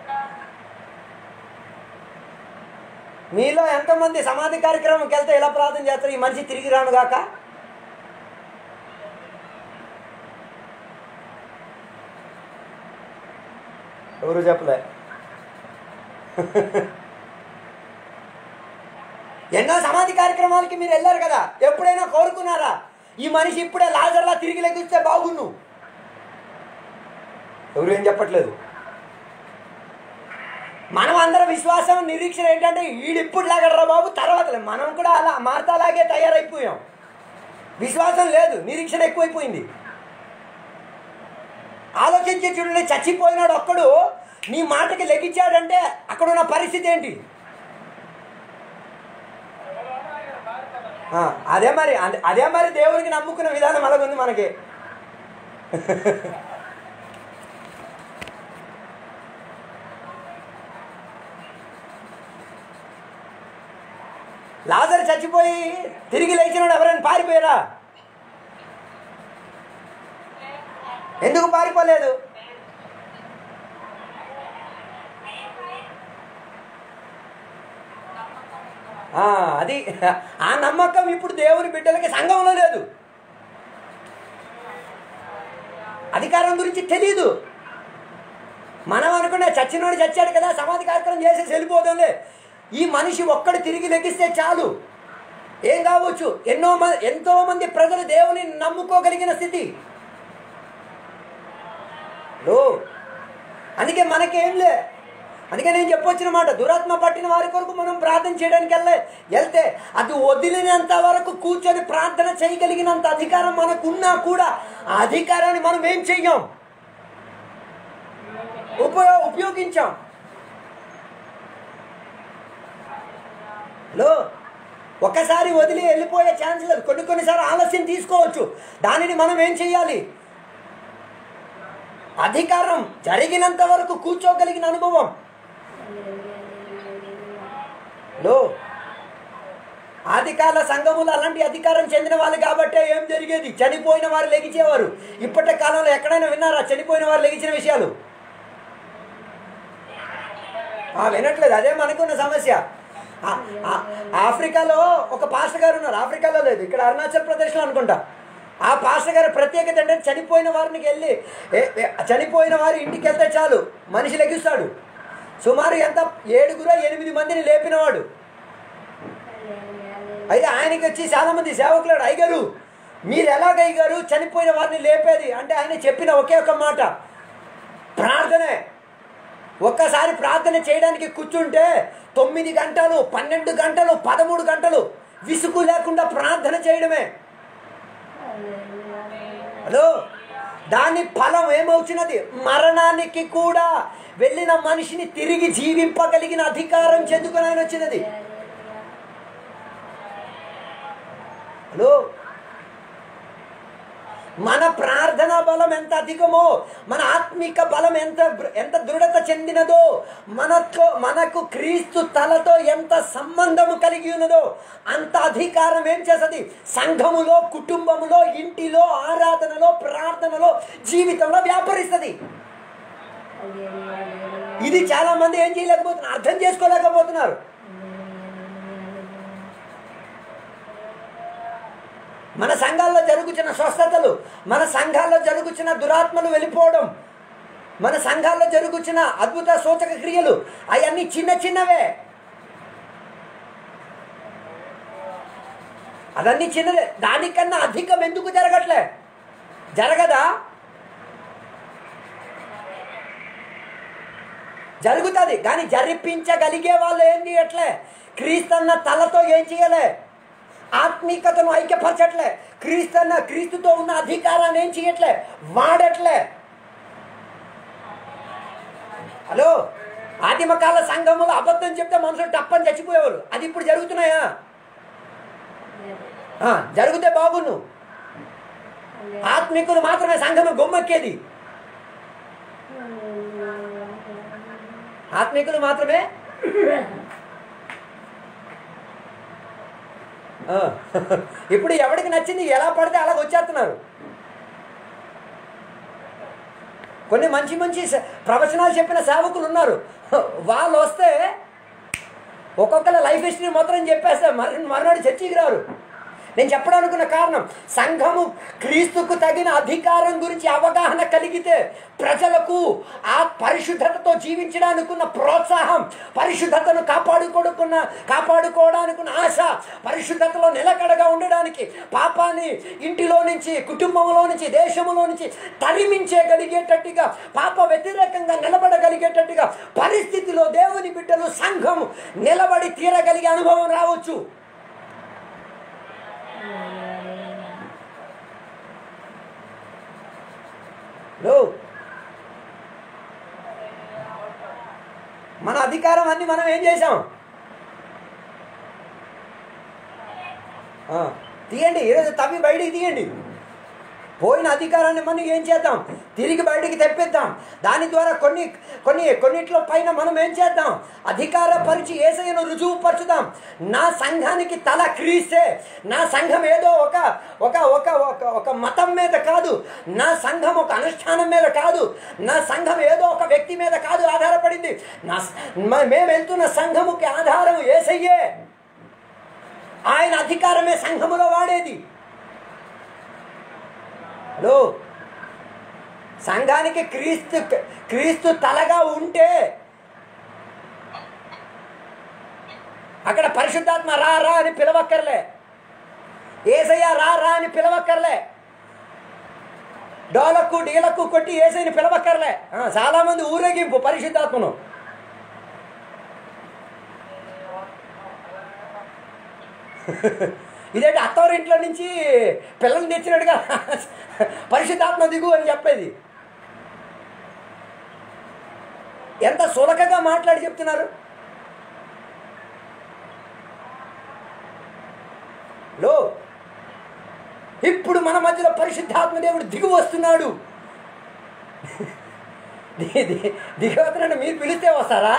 Speaker 1: మీలో ఎంతమంది సమాధి కార్యక్రమంకి వెళ్తే ఎలా ప్రార్థన చేస్తారు ఈ మనిషి తిరిగి రాను గాక ఎవరు చెప్పలే ఎన్నో సమాధి కార్యక్రమాలకి మీరు వెళ్ళారు కదా ఎప్పుడైనా కోరుకున్నారా ఈ మనిషి ఇప్పుడే లాజర్లా తిరిగి లెగిస్తే బాగున్ను ఎవరు ఏం చెప్పట్లేదు మనం అందరం విశ్వాసం నిరీక్షణ ఏంటంటే ఈడిప్పుడు లాగడరా బాబు తర్వాత లే. మనం కూడా అలా మార్తాలాగే తయారైపోయాం విశ్వాసం లేదు నిరీక్షణ ఎక్కువైపోయింది ఆలోచించి చూడండి చచ్చిపోయినాడు ఒక్కడు నీ మాటకి లెగించాడంటే అక్కడ ఉన్న పరిస్థితి ఏంటి ఆ, అదే మరి అదే- అదే మరి దేవునికి నమ్ముకున్న విధానం అలాగుంది మనకి లాజర్ చచ్చిపోయి తిరిగి లేచినాడు ఎవరైనా పారిపోయారా ఎందుకు పారిపోలేదు ఆ, అది ఆ నమ్మకం ఇప్పుడు దేవుని బిడ్డలకి సంఘంలో లేదు అధికారం గురించి తెలియదు మనం అనుకునే చచ్చినోడు చచ్చాడు కదా సమాధి కార్యక్రమం చేసేసి వెళ్ళిపోదాంలే ఈ మనిషి ఒక్కడు తిరిగి లెగిస్తే చాలు ఏం కావచ్చు ఎన్నో మంది ఎంతో మంది ప్రజలు దేవుని నమ్ముకోగలిగిన స్థితి లో అందుకే మనకేం లే అందుకే నేను చెప్పొచ్చిన మాట దురాత్మ పట్టిన వారి కొరకు మనం ప్రార్థన చేయడానికి వెళ్ళే వెళ్తే అది వదిలినంత వరకు కూర్చొని ప్రార్థన చేయగలిగినంత అధికారం మనకున్నా కూడా ఆ అధికారాన్ని మనం ఏం చెయ్యం ఉపయో ఉపయోగించాం లో ఒకసారి వదిలి వెళ్ళిపోయే ఛాన్స్ లేదు కొన్ని కొన్నిసార్లు ఆలస్యం తీసుకోవచ్చు దానిని మనం ఏం చెయ్యాలి అధికారం జరిగినంత వరకు కూర్చోగలిగిన అనుభవం లో ఆదికాల సంఘములు అలాంటి అధికారం చెందిన వాళ్ళు కాబట్టే ఏం జరిగేది చనిపోయిన వారు లెగిచేవారు ఇప్పటి కాలంలో ఎక్కడైనా విన్నారా చనిపోయిన వారు లెగిచిన విషయాలు ఆ, వినట్లేదు అదే మనకున్న సమస్య ఆ- ఆ- ఆఫ్రికాలో ఒక పాస్టర్ గారు ఉన్నారు ఆఫ్రికాలో లేదు ఇక్కడ అరుణాచల్ ప్రదేశ్లో అనుకుంటా ఆ పాస్టర్ గారి ప్రత్యేకత ఏంటంటే చనిపోయిన వారిని వెళ్ళి ఏ- ఏ- చనిపోయిన వారి ఇంటికి వెళ్తే చాలు మనిషి లెగిస్తాడు సుమారు ఎంత ఏడుగురో ఎనిమిది మందిని లేపినవాడు అయితే ఆయనకి వచ్చి చాలా మంది సేవకులాడు అయ్యగారు మీరు ఎలాగ అయ్యగారు చనిపోయిన వారిని లేపేది అంటే ఆయన చెప్పిన ఒకే ఒక మాట ప్రార్థనే ఒక్కసారి ప్రార్థన చేయడానికి కూర్చుంటే తొమ్మిది గంటలు పన్నెండు గంటలు పదమూడు గంటలు విసుగు లేకుండా ప్రార్థన చేయడమే హలో దాని ఫలం ఏమవుతున్నది మరణానికి కూడా వెళ్ళిన మనిషిని తిరిగి జీవింపగలిగిన అధికారం చెందుకొని ఆయన వచ్చినది హలో మన ప్రార్థన బలం ఎంత అధికమో మన ఆత్మిక బలం ఎంత ఎంత దృఢత చెందినదో మనతో మనకు క్రీస్తు తలతో ఎంత సంబంధము కలిగి ఉన్నదో అంత అధికారం ఏం చేస్తుంది సంఘములో కుటుంబములో ఇంటిలో ఆరాధనలో ప్రార్థనలో జీవితంలో వ్యాపరిస్తుంది ఇది చాలా మంది ఏం చేయలేకపోతున్నారు అర్థం చేసుకోలేకపోతున్నారు మన సంఘాల్లో జరుగుతున్న స్వస్థతలు మన సంఘాల్లో జరుగుతున్న దురాత్మలు వెళ్ళిపోవడం మన సంఘాల్లో జరుగుతున్న అద్భుత సూచక క్రియలు అవన్నీ చిన్న చిన్నవే అదన్నీ చిన్నదే దానికన్నా అధికం ఎందుకు జరగట్లే జరగదా జరుగుతుంది కానీ జరిపించగలిగే వాళ్ళు ఏం చేయట్లే క్రీస్తన్న తలతో ఏం చేయలే ఆత్మీకతను ఐక్యపరచట్లే క్రీస్తన్న క్రీస్తుతో ఉన్న అధికారాన్ని ఏం చేయట్లే వాడట్లే హలో ఆదిమకాల సంఘములో అబద్ధం చెప్తే మనుషులు టప్పని చచ్చిపోయేవారు అది ఇప్పుడు జరుగుతున్నాయా ఆ, జరిగితే బాగున్ను ఆత్మికులు మాత్రమే సంఘము గొమ్మెక్కేది ఆత్మికులు మాత్రమే ఆ, ఇప్పుడు ఎవరికి నచ్చింది ఎలా పడితే అలా వచ్చేస్తున్నారు కొన్ని మంచి మంచి స- ప్రవచనాలు చెప్పిన సేవకులు ఉన్నారు వాళ్ళు వస్తే ఒక్కొక్కరి లైఫ్ హిస్టరీ మొత్తం చెప్పేస్తే మరి మరునాడు చర్చికి రారు నేను చెప్పడానుకున్న కారణం సంఘము క్రీస్తుకు తగిన అధికారం గురించి అవగాహన కలిగితే ప్రజలకు ఆ పరిశుద్ధతతో జీవించడానికి ఉన్న ప్రోత్సాహం పరిశుద్ధతను కాపాడుకోడుకున్న కాపాడుకోవడానికి ఉన్న ఆశ పరిశుద్ధతలో నిలకడగా ఉండడానికి పాపాన్ని ఇంటిలో నుంచి కుటుంబంలో నుంచి దేశంలో నుంచి తరిమించేయగలిగేటట్టుగా పాప వ్యతిరేకంగా నిలబడగలిగేటట్టుగా పరిస్థితిలో దేవుని బిడ్డలు సంఘం నిలబడి తీరగలిగే అనుభవం రావచ్చు లో మన అధికారం అన్ని మనం ఏం చేసాం ఆ, తీయండి ఈరోజు తవ్వి బయటికి తీయండి పోయిన అధికారాన్ని మనం ఏం చేద్దాం తిరిగి బయటికి తెప్పిద్దాం దాని ద్వారా కొన్ని కొన్ని కొన్నిట్లో పైన మనం ఏం చేద్దాం అధికార పరిచి ఏసయ్యను రుజువు పరచుదాం నా సంఘానికి తల క్రీస్తే నా సంఘం ఏదో ఒక ఒక ఒక ఒక ఒక మతం మీద కాదు నా సంఘం ఒక అనుష్ఠానం మీద కాదు నా సంఘం ఏదో ఒక వ్యక్తి మీద కాదు ఆధారపడింది నా మ- మేము వెళ్తున్న సంఘముకి ఆధారం ఏసయ్యే ఆయన అధికారమే సంఘములో వాడేది హలో సంఘానికి క్రీస్తు క్రీస్తు తలగా ఉంటే అక్కడ పరిశుద్ధాత్మ రా రా అని పిలవక్కర్లే ఏసయ్య రా రా అని పిలవక్కర్లే డోలకు డీలకు కొట్టి ఏసైని పిలవక్కర్లే ఆ, చాలా మంది ఊరేగింపు పరిశుద్ధాత్మను ఇదేంటి అత్తవారింట్లో నుంచి పిల్లల్ని తెచ్చినట్టుగా పరిశుద్ధాత్మ దిగు అని చెప్పేది ఎంత సులకగా మాట్లాడి చెప్తున్నారు లో ఇప్పుడు మన మధ్యలో పరిశుద్ధాత్మ దేవుడు దిగు వస్తున్నాడు ది- ది- దిగి వస్తున్నాడు మీరు పిలిస్తే వస్తారా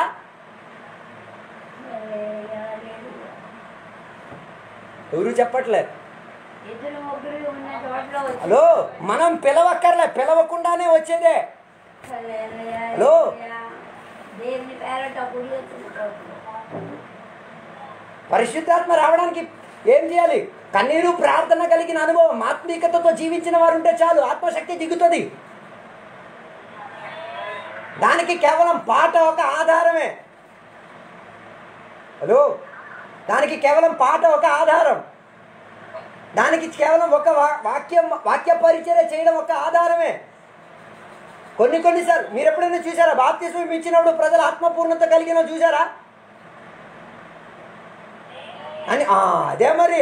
Speaker 1: ఎవరు చెప్పట్లేదు
Speaker 3: ఇద్దరు ముగ్గురు ఉన్న చోట్ల వచ్చి
Speaker 1: హలో మనం పిలవక్కర్లే పిలవకుండానే వచ్చేదే
Speaker 3: హల్లెలూయా,
Speaker 1: హలో.
Speaker 3: హల్లెలూయా. దేవుని పేరట గుడి వచ్చిన చోట్ల
Speaker 1: పరిశుద్ధాత్మ రావడానికి ఏం చేయాలి కన్నీరు ప్రార్థన కలిగిన అనుభవం ఆత్మీకతతో జీవించిన వారు ఉంటే చాలు ఆత్మశక్తి దిగుతుంది దానికి కేవలం పాట ఒక ఆధారమే హలో దానికి కేవలం పాట ఒక ఆధారం దానికి కేవలం ఒక వా- వాక్యం వాక్య పరిచయ చేయడం ఒక ఆధారమే కొన్ని కొన్నిసార్లు మీరు ఎప్పుడైనా చూసారా బాప్తిస్మం ఇచ్చినప్పుడు ప్రజలు ఆత్మపూర్ణత కలిగిన చూసారా అని ఆ, అదే మరి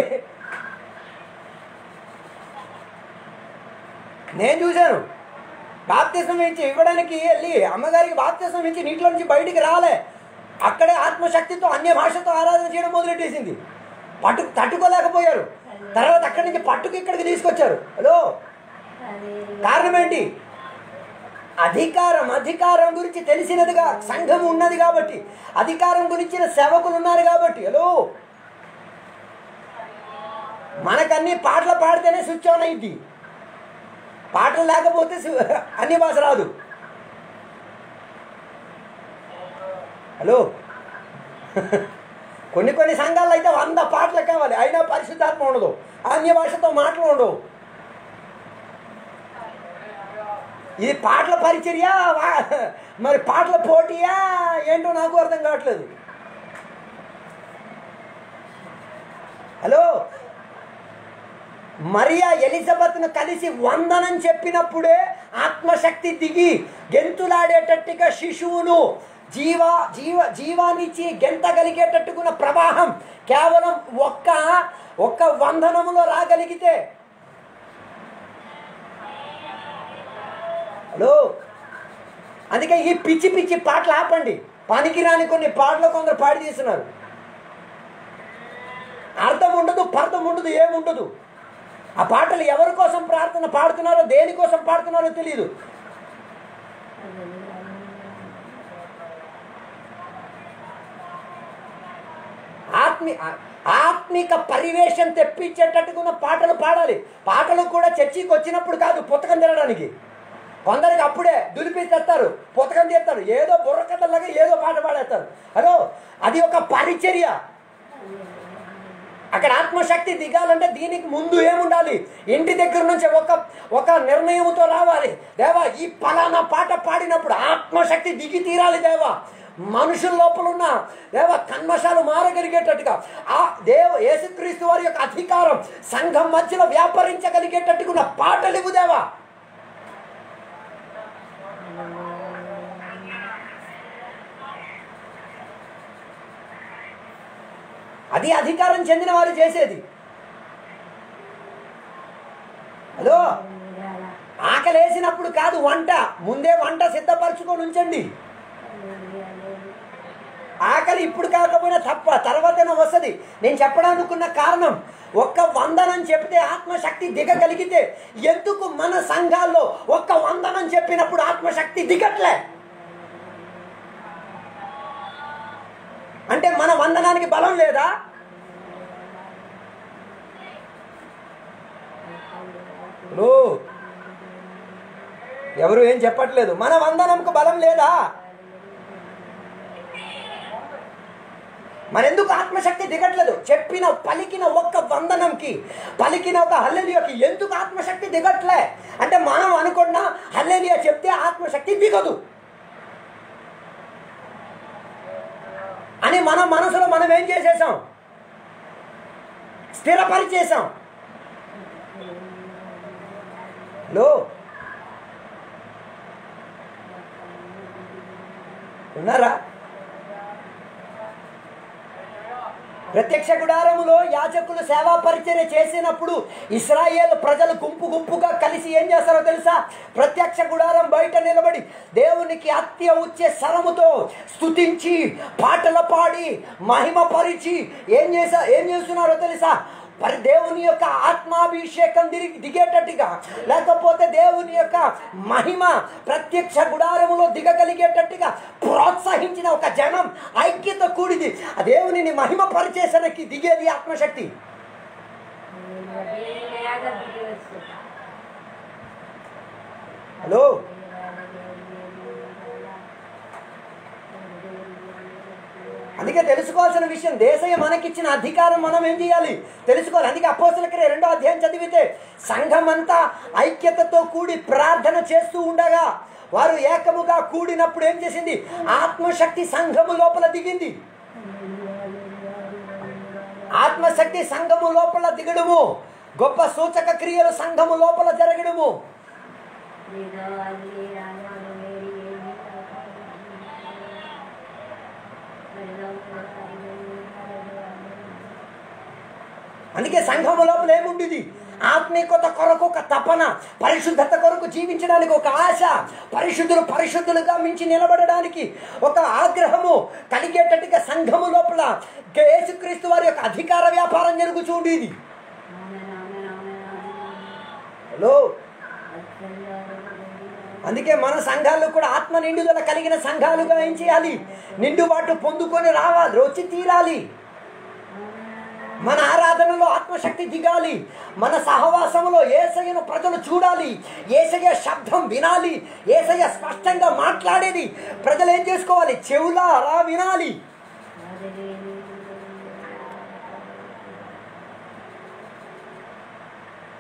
Speaker 1: నేను చూశాను బాప్తిసం ఇచ్చి ఇవ్వడానికి వెళ్ళి అమ్మగారికి బాప్తిసం ఇచ్చి నీటిలో నుంచి బయటికి రాలే అక్కడే ఆత్మశక్తితో అన్య భాషతో ఆరాధన చేయడం మొదలెట్టేసింది పట్టు తట్టుకోలేకపోయారు తర్వాత అక్కడి నుంచి పట్టుకు ఇక్కడికి తీసుకొచ్చారు హలో
Speaker 3: హల్లెలూయా.
Speaker 1: కారణం ఏంటి అధికారం అధికారం గురించి తెలిసినదిగా సంఘం ఉన్నది కాబట్టి అధికారం గురించిన సేవకులు ఉన్నారు కాబట్టి హలో మనకన్నీ పాటలు పాడితేనే స్విచ్ ఆన్ అయింది పాటలు లేకపోతే సు- అన్ని భాష రాదు హలో కొన్ని కొన్ని సంఘాల్లో అయితే వంద పాటలు కావాలి అయినా పరిశుద్ధాత్మ ఉండదు అన్య భాషతో మాటలు ఉండవు ఇది పాటల పరిచర్య వా- మరి పాటల పోటీయా ఏంటో నాకు అర్థం కావట్లేదు హలో మరియా ఎలిజబెత్ను కలిసి వందనం చెప్పినప్పుడే ఆత్మశక్తి దిగి గెంతులాడేటట్టుగా శిశువును జీవ జీవ జీవాన్నిచ్చి గెంతగలిగేటట్టుకున్న ప్రవాహం కేవలం ఒక్క ఒక్క వందనములో రాగలిగితే హలో అందుకే ఈ పిచ్చి పిచ్చి పాటలు ఆపండి పనికిరాని కొన్ని పాటలు కొందరు పాడి తీస్తున్నారు అర్థం ఉండదు పర్థం ఉండదు ఏముండదు ఆ పాటలు ఎవరి కోసం ప్రార్థన పాడుతున్నారో దేనికోసం పాడుతున్నారో తెలియదు ఆత్మి ఆత్మిక పరివేశం తెప్పించేటట్టుకున్న పాటలు పాడాలి పాటలు కూడా చర్చికి వచ్చినప్పుడు కాదు పుస్తకం తినడానికి కొందరికి అప్పుడే దులిపి తెస్తారు పుస్తకం తీస్తారు ఏదో బుర్రకథలాగా ఏదో పాట పాడేస్తారు హలో అది ఒక పరిచర్య అక్కడ ఆత్మశక్తి దిగాలంటే దీనికి ముందు ఏముండాలి ఇంటి దగ్గర నుంచి ఒక ఒక నిర్ణయంతో రావాలి దేవా ఈ పలానా పాట పాడినప్పుడు ఆత్మశక్తి దిగి తీరాలి దేవా మనుషుల లోపల ఉన్న దేవ కన్మషాలు మారగలిగేటట్టుగా ఆ దేవ యేసుక్రీస్తు వారి యొక్క అధికారం సంఘం మధ్యలో వ్యాపరించగలిగేటట్టుగా ఉన్న పాటలు ఇవ్వు దేవా అది అధికారం చెందిన వారు చేసేది హలో ఆకలేసినప్పుడు కాదు వంట ముందే వంట సిద్ధపరచుకొని ఉంచండి ఆకలి ఇప్పుడు కాకపోయినా తప్ప తర్వాతనే వస్తుంది నేను చెప్పడానుకున్న కారణం ఒక్క వందనం చెప్తే ఆత్మశక్తి దిగగలిగితే ఎందుకు మన సంఘాల్లో ఒక్క వందనం చెప్పినప్పుడు ఆత్మశక్తి దిగట్లే అంటే మన వందనానికి బలం లేదా హలో ఎవరు ఏం చెప్పట్లేదు మన వందనంకు బలం లేదా మరెందుకు ఆత్మశక్తి దిగట్లేదు చెప్పిన పలికిన ఒక్క వందనంకి పలికిన ఒక హల్లెలియాకి ఎందుకు ఆత్మశక్తి దిగట్లే అంటే మనం అనుకున్న హల్లెలియా చెప్తే ఆత్మశక్తి దిగదు అని మన మనసులో మనం ఏం చేసేసాం స్థిరపరిచేసాం హలో ఉన్నారా ప్రత్యక్ష గుడారములో యాజకులు సేవా పరిచర్య చేసినప్పుడు ఇస్రాయేల్ ప్రజలు గుంపు గుంపుగా కలిసి ఏం చేస్తారో తెలుసా ప్రత్యక్ష గుడారం బయట నిలబడి దేవునికి అత్య ఉచ్చే స్వరముతో స్తుతించి పాటలు పాడి మహిమ పరిచి ఏం చేసా ఏం చేస్తున్నారో తెలుసా మరి దేవుని యొక్క ఆత్మాభిషేకం దిగి దిగేటట్టుగా లేకపోతే దేవుని యొక్క మహిమ ప్రత్యక్ష గుడారములో దిగగలిగేటట్టుగా ప్రోత్సహించిన ఒక జనం ఐక్యత కూడిది ఆ దేవునిని మహిమ పరిచేసరికి దిగేది ఆత్మశక్తి హలో అందుకే తెలుసుకోవాల్సిన విషయం దేశయ్య మనకిచ్చిన అధికారం మనం ఏం చేయాలి తెలుసుకోవాలి అందుకే అపోసలకి రెండో అధ్యాయం చదివితే సంఘం అంతా ఐక్యతతో కూడి ప్రార్థన చేస్తూ ఉండగా వారు ఏకముగా కూడినప్పుడు ఏం చేసింది ఆత్మశక్తి సంఘము లోపల దిగింది ఆత్మశక్తి సంఘము లోపల దిగడము గొప్ప సూచక క్రియలు సంఘము లోపల జరగడము అందుకే సంఘము లోపల ఏముండేది ఆత్మీయత కొరకు ఒక తపన పరిశుద్ధత కొరకు జీవించడానికి ఒక ఆశ పరిశుద్ధులు పరిశుద్ధులుగా మించి నిలబడడానికి ఒక ఆగ్రహము కలిగేటట్టుగా సంఘము లోపల యేసుక్రీస్తు వారి యొక్క అధికార వ్యాపారం జరుగుతుండేది హలో అందుకే మన సంఘాలు కూడా ఆత్మ నిండుదల కలిగిన సంఘాలుగా ఏం చేయాలి నిండుబాటు పొందుకొని రావాలి వచ్చి తీరాలి మన ఆరాధనలో ఆత్మశక్తి దిగాలి మన సహవాసంలో ఏసయ్యను ప్రజలు చూడాలి ఏసయ్య శబ్దం వినాలి ఏసయ్య స్పష్టంగా మాట్లాడేది ప్రజలు ఏం చేసుకోవాలి చెవులా అలా వినాలి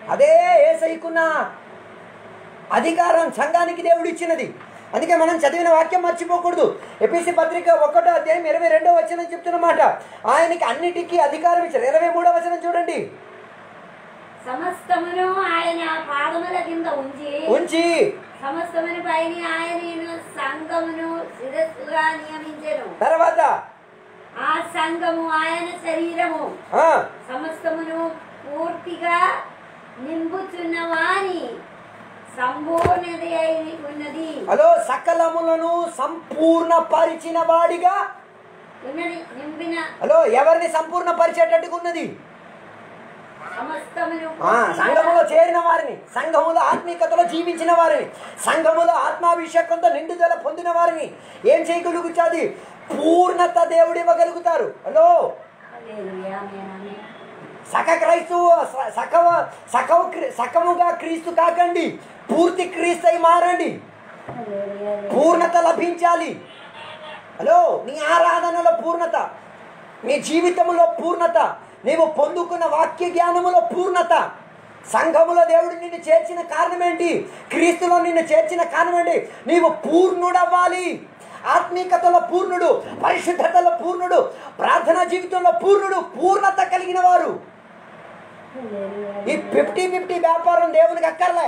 Speaker 1: అదే ఏసైకున్న అధికారం సంఘానికి దేవుడు ఇచ్చినది అందుకే మనం చదివిన వాక్యం మర్చిపోకూడదు ఎపిసి పత్రిక ఒకటో అధ్యాయం ఇరవై రెండో వచనం చెప్తున్నమాట ఆయనకి అన్నిటికీ అధికారం ఇచ్చారు ఇరవై మూడో వచనం చూడండి
Speaker 3: సమస్తమును ఆయన పాదముల కింద ఉంచి
Speaker 1: ఉంచి
Speaker 3: సమస్తముని పైన ఆయన సంఘమును శిరస్సుగా నియమించెను
Speaker 1: తర్వాత
Speaker 3: ఆ సంఘము ఆయన శరీరము
Speaker 1: ఆ,
Speaker 3: సమస్తమును పూర్తిగా నింపుచున్న వాని సంపూర్ణత అయి ఉన్నది
Speaker 1: హలో సకలములను సంపూర్ణ పరిచిన వాడిగా
Speaker 3: ఉన్నది నింపిన
Speaker 1: హలో ఎవరిని సంపూర్ణ పరిచేటట్టుగా ఉన్నది
Speaker 3: సమస్తమును
Speaker 1: ఆ, సంఘములో చేరిన వారిని సంఘములో ఆత్మీయతలో జీవించిన వారిని సంఘములో ఆత్మాభిషేకంతో నిండుదల పొందిన వారిని ఏం చేయగలుగుతుంది పూర్ణత దేవుడు ఇవ్వగలుగుతారు హలో
Speaker 3: హల్లెలూయా, ఆమేన్, ఆమేన్.
Speaker 1: సక క్రైస్తవు స- సకవ సకవ క్రీ- సకముగా క్రీస్తు కాకండి పూర్తి క్రీస్తు అయి మారండి
Speaker 3: హల్లెలూయా,
Speaker 1: పూర్ణత లభించాలి హలో నీ ఆరాధనలో పూర్ణత నీ జీవితంలో పూర్ణత నీవు పొందుకున్న వాక్య జ్ఞానములో పూర్ణత సంఘములో దేవుడు నిన్ను చేర్చిన కారణం ఏంటి క్రీస్తులో నిన్ను చేర్చిన కారణం ఏంటి నీవు పూర్ణుడవ్వాలి ఆత్మీకతలో పూర్ణుడు పరిశుద్ధతలో పూర్ణుడు ప్రార్థనా జీవితంలో పూర్ణుడు పూర్ణత కలిగిన వారు
Speaker 3: హల్లెలూయా.
Speaker 1: ఈ ఫిఫ్టీ ఫిఫ్టీ వ్యాపారం దేవునికి అక్కర్లే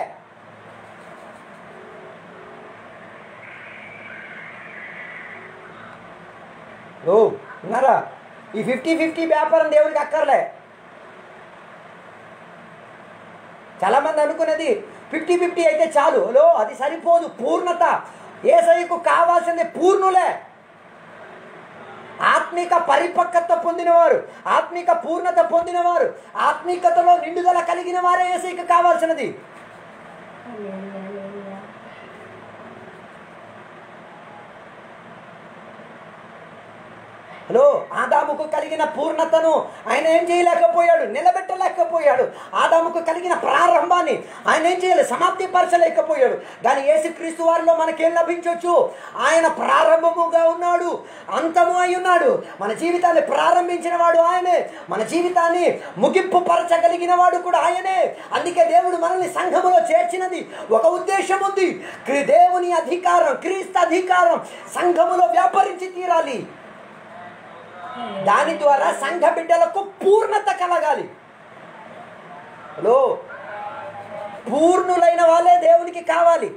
Speaker 1: ఓ ఉన్నారా ఈ ఫిఫ్టీ ఫిఫ్టీ వ్యాపారం దేవునికి అక్కర్లే చాలా మంది అనుకున్నది ఫిఫ్టీ ఫిఫ్టీ అయితే చాలు హలో అది సరిపోదు పూర్ణత ఏసైకు కావాల్సింది పూర్ణులే ఆత్మిక పరిపక్వత పొందినవారు ఆత్మిక పూర్ణత పొందినవారు ఆత్మికతలో నిండుదల కలిగిన వారే ఏసైకి కావాల్సినది
Speaker 3: హల్లెలూయా, హల్లెలూయా.
Speaker 1: హలో ఆదాముకు కలిగిన పూర్ణతను ఆయన ఏం చేయలేకపోయాడు నిలబెట్టలేకపోయాడు ఆదాముకు కలిగిన ప్రారంభాన్ని ఆయన ఏం చేయలేదు సమాప్తి పరచలేకపోయాడు కానీ యేసుక్రీస్తు వారిలో మనకేం లభించవచ్చు ఆయన ప్రారంభముగా ఉన్నాడు అంతము అయి ఉన్నాడు మన జీవితాన్ని ప్రారంభించిన వాడు ఆయనే మన జీవితాన్ని ముగింపు పరచగలిగిన వాడు కూడా ఆయనే అందుకే దేవుడు మనల్ని సంఘములో చేర్చినది ఒక ఉద్దేశం ఉంది క్రీ- దేవుని అధికారం క్రీస్తు అధికారం సంఘములో వ్యాపరించి తీరాలి దాని ద్వారా సంఘ బిడ్డలకు పూర్ణత కలగాలి హలో పూర్ణులైన వాళ్ళే దేవునికి కావాలి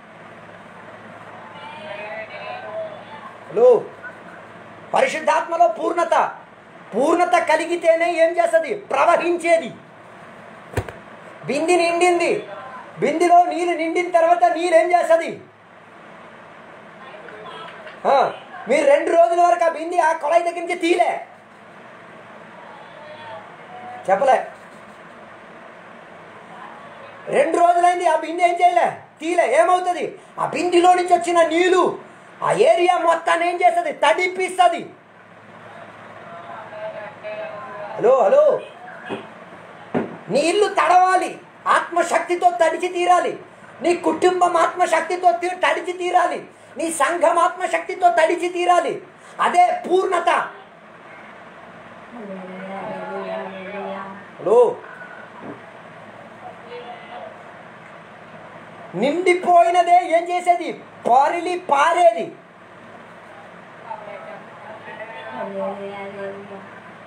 Speaker 1: హలో పరిశుద్ధాత్మలో పూర్ణత పూర్ణత కలిగితేనే ఏం చేస్తుంది ప్రవహించేది బింది నిండింది బిందిలో నీళ్ళు నిండిన తర్వాత నీళ్ళు ఏం చేస్తుంది ఆ, మీరు రెండు రోజుల వరకు ఆ బింది ఆ కొలాయి దగ్గర నుంచి తీలే చెప్పలే రెండు రోజులైంది ఆ బింది ఏం చేయలే తీలే ఏమవుతుంది ఆ బిందిలో నుంచి వచ్చిన నీళ్ళు ఆ ఏరియా మొత్తాన్ని ఏం చేస్తుంది తడిపిస్తుంది హలో హలో నీ ఇల్లు తడవాలి ఆత్మశక్తితో తడిచి తీరాలి నీ కుటుంబం ఆత్మశక్తితో తీ- తడిచి తీరాలి నీ సంఘం ఆత్మశక్తితో తడిచి తీరాలి అదే పూర్ణత
Speaker 3: హల్లెలూయా, హల్లెలూయా, హల్లెలూయా.
Speaker 1: హలో నిండిపోయినదే ఏం చేసేది పారిలి పారేది
Speaker 3: హల్లెలూయా, హల్లెలూయా.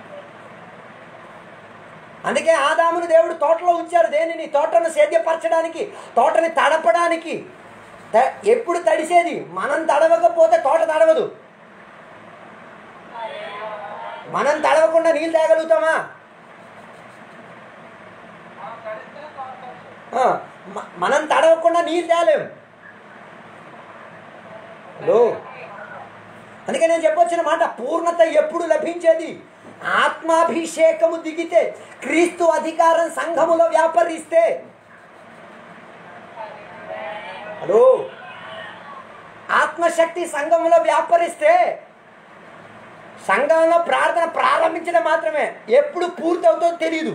Speaker 1: అందుకే ఆదామును దేవుడు తోటలో ఉంచారు దేనిని తోటను సేద్యపరచడానికి తోటని తడపడానికి త- ఎప్పుడు తడిసేది మనం తడవకపోతే తోట తడవదు మనం తడవకుండా నీళ్ళు తాగలుగుతామా ఆ, మ- మనం తడవకుండా నీళ్ళు తేలేం హలో అందుకే నేను చెప్పొచ్చిన మాట పూర్ణత ఎప్పుడు లభించేది ఆత్మాభిషేకము దిగితే క్రీస్తు అధికారం సంఘములో వ్యాపరిస్తే హలో ఆత్మశక్తి సంఘంలో వ్యాపరిస్తే సంఘంలో ప్రార్థన ప్రారంభించడం మాత్రమే ఎప్పుడు పూర్తవుతుందో తెలియదు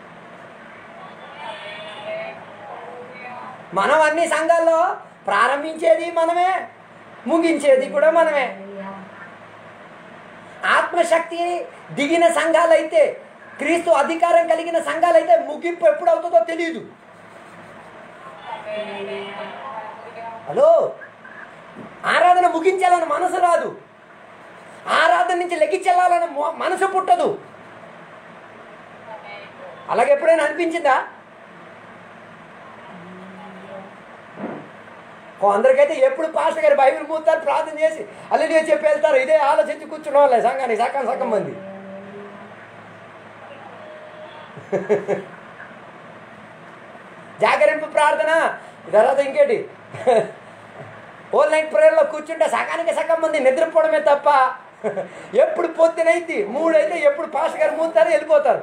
Speaker 1: మనం అన్ని సంఘాల్లో ప్రారంభించేది మనమే ముగించేది కూడా మనమే
Speaker 3: హల్లెలూయా.
Speaker 1: ఆత్మశక్తి దిగిన సంఘాలైతే క్రీస్తు అధికారం కలిగిన సంఘాలైతే ముగింపు ఎప్పుడు అవుతుందో తెలియదు హలో ఆరాధన ముగించాలని మనసు రాదు ఆరాధన నుంచి లెక్కించాలని మనసు పుట్టదు అలాగే ఎప్పుడైనా అనిపించిందా ఓ అందరికైతే ఎప్పుడు పాస్టర్ గారు బైబిల్ మూతారు ప్రార్థన చేసి అల్లు చెప్పి వెళ్తారు ఇదే ఆలోచించి కూర్చున్న వాళ్ళే సంఘానికి సగం సగం మంది జాగరింపు ప్రార్థన తర్వాత ఇంకేటి ఓల్ నైట్ ప్రేయర్లో కూర్చుంటే సగానికి సగం మంది నిద్రపోవడమే తప్ప ఎప్పుడు పొద్దునైతే మూడైతే ఎప్పుడు పాస్టర్ గారు మూతారు వెళ్ళిపోతారు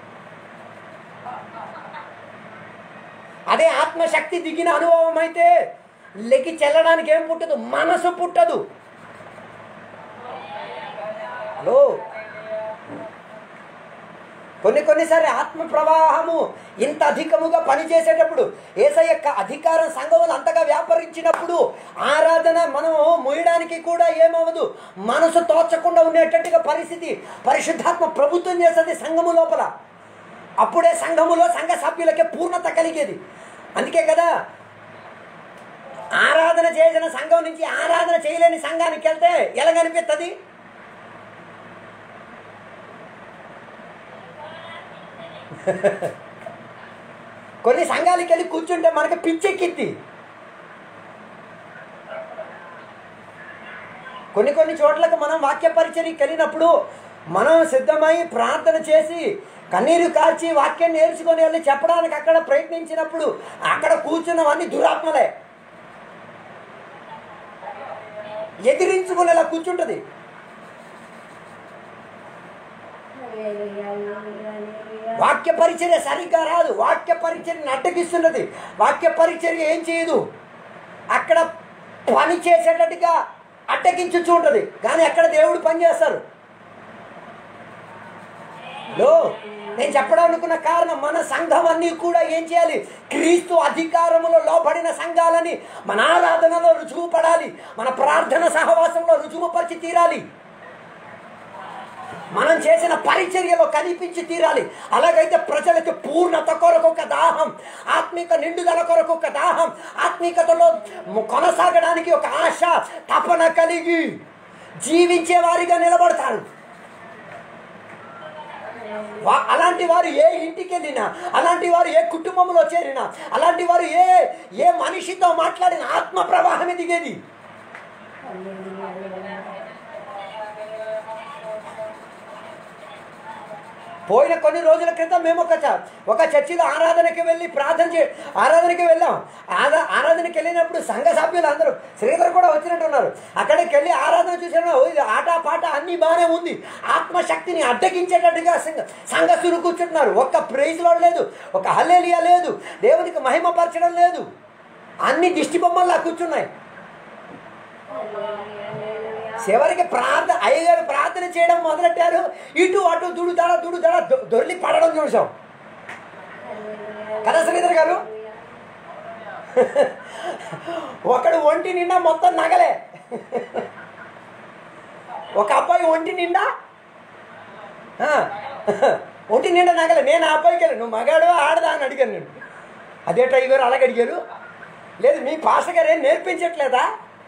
Speaker 1: అదే ఆత్మశక్తి దిగిన అనుభవం అయితే లెక్కి చెల్లడానికి ఏం పుట్టదు మనసు పుట్టదు హలో కొన్ని కొన్నిసారి ఆత్మ ప్రవాహము ఇంత అధికముగా పనిచేసేటప్పుడు ఏసై యొక్క అధికారం సంఘములు అంతగా వ్యాపరించినప్పుడు ఆరాధన మనం మోయడానికి కూడా ఏమవదు మనసు తోచకుండా ఉండేటట్టుగా పరిస్థితి పరిశుద్ధాత్మ ప్రభుత్వం చేస్తుంది సంఘము లోపల అప్పుడే సంఘములో సంఘ సభ్యులకే పూర్ణత కలిగేది అందుకే కదా ఆరాధన చేసిన సంఘం నుంచి ఆరాధన చేయలేని సంఘానికి వెళ్తే ఎలాగనిపిస్తుంది కొన్ని సంఘాలకి వెళ్ళి కూర్చుంటే మనకి పిచ్చెక్కిద్ది కొన్ని కొన్ని చోట్లకు మనం వాక్య పరిచర్యకి వెళ్ళినప్పుడు మనం సిద్ధమై ప్రార్థన చేసి కన్నీరు కార్చి వాక్యం నేర్చుకొని వెళ్ళి చెప్పడానికి అక్కడ ప్రయత్నించినప్పుడు అక్కడ కూర్చున్నవన్నీ దురాత్మలే ఎదిరించుకునేలా కూర్చుంటుంది వాక్య పరిచర్య సరిగ్గా రాదు వాక్య పరిచర్యని అడ్డగిస్తున్నది వాక్య పరిచర్య ఏం చేయదు అక్కడ పని చేసేటట్టుగా అడ్డగించి చూంటది కానీ అక్కడ దేవుడు పని చేస్తారు లో నేను చెప్పడం అనుకున్న కారణం మన సంఘం అన్నీ కూడా ఏం చేయాలి క్రీస్తు అధికారములో లోబడిన సంఘాలని మన ఆరాధనలో రుజువు పడాలి మన ప్రార్థన సహవాసంలో రుజువు పరిచి తీరాలి మనం చేసిన పరిచర్యలో కనిపించి తీరాలి అలాగైతే ప్రజలకు పూర్ణత కొరకు ఒక దాహం ఆత్మిక నిండుదల కొరకు ఒక దాహం ఆత్మికతలో కొనసాగడానికి ఒక ఆశ తపన కలిగి జీవించే వారిగా నిలబడతారు వా- అలాంటి వారు ఏ ఇంటికి వెళ్ళినా అలాంటి వారు ఏ కుటుంబంలో చేరినా అలాంటి వారు ఏ ఏ మనిషితో మాట్లాడిన ఆత్మ ప్రవాహమే దిగేది పోయిన కొన్ని రోజుల క్రితం మేము ఒక చ- ఒక చర్చిలో ఆరాధనకి వెళ్ళి ప్రార్థన చే ఆరాధనకి వెళ్ళాం ఆరా ఆరాధనకి వెళ్ళినప్పుడు సంఘ సభ్యులు అందరూ శ్రీధర్ కూడా వచ్చినట్టున్నారు అక్కడికి వెళ్ళి ఆరాధన చూసిన ఇది ఆట పాట అన్నీ బాగానే ఉంది ఆత్మశక్తిని అడ్డగించేటట్టుగా సంఘ సంఘస్థులు కూర్చుంటున్నారు ఒక్క ప్రైజ్లో లేదు ఒక హల్లేలియా లేదు దేవునికి మహిమపరచడం లేదు అన్ని దిష్టి బొమ్మల్లా కూర్చున్నాయి చివరికి ప్రార్థన అయ్యగారు ప్రార్థన చేయడం మొదలెట్టారు ఇటు అటు దుడుదడ దుడుదడ దొ- దొర్లి పడడం చూసాం కదా శ్రీధర్ గారు ఒకడు ఒంటి నిండా మొత్తం నగలే ఒక అబ్బాయి ఒంటి నిండా ఆ, ఒంటి నిండా నగలే నేను ఆ అబ్బాయికి వెళ్ళి నువ్వు మగాడు ఆడదా అని అడిగాను నేను అదే టైగర్ అలాగే అడిగారు లేదు మీ పాస్టర్ గారు ఏం నేర్పించట్లేదా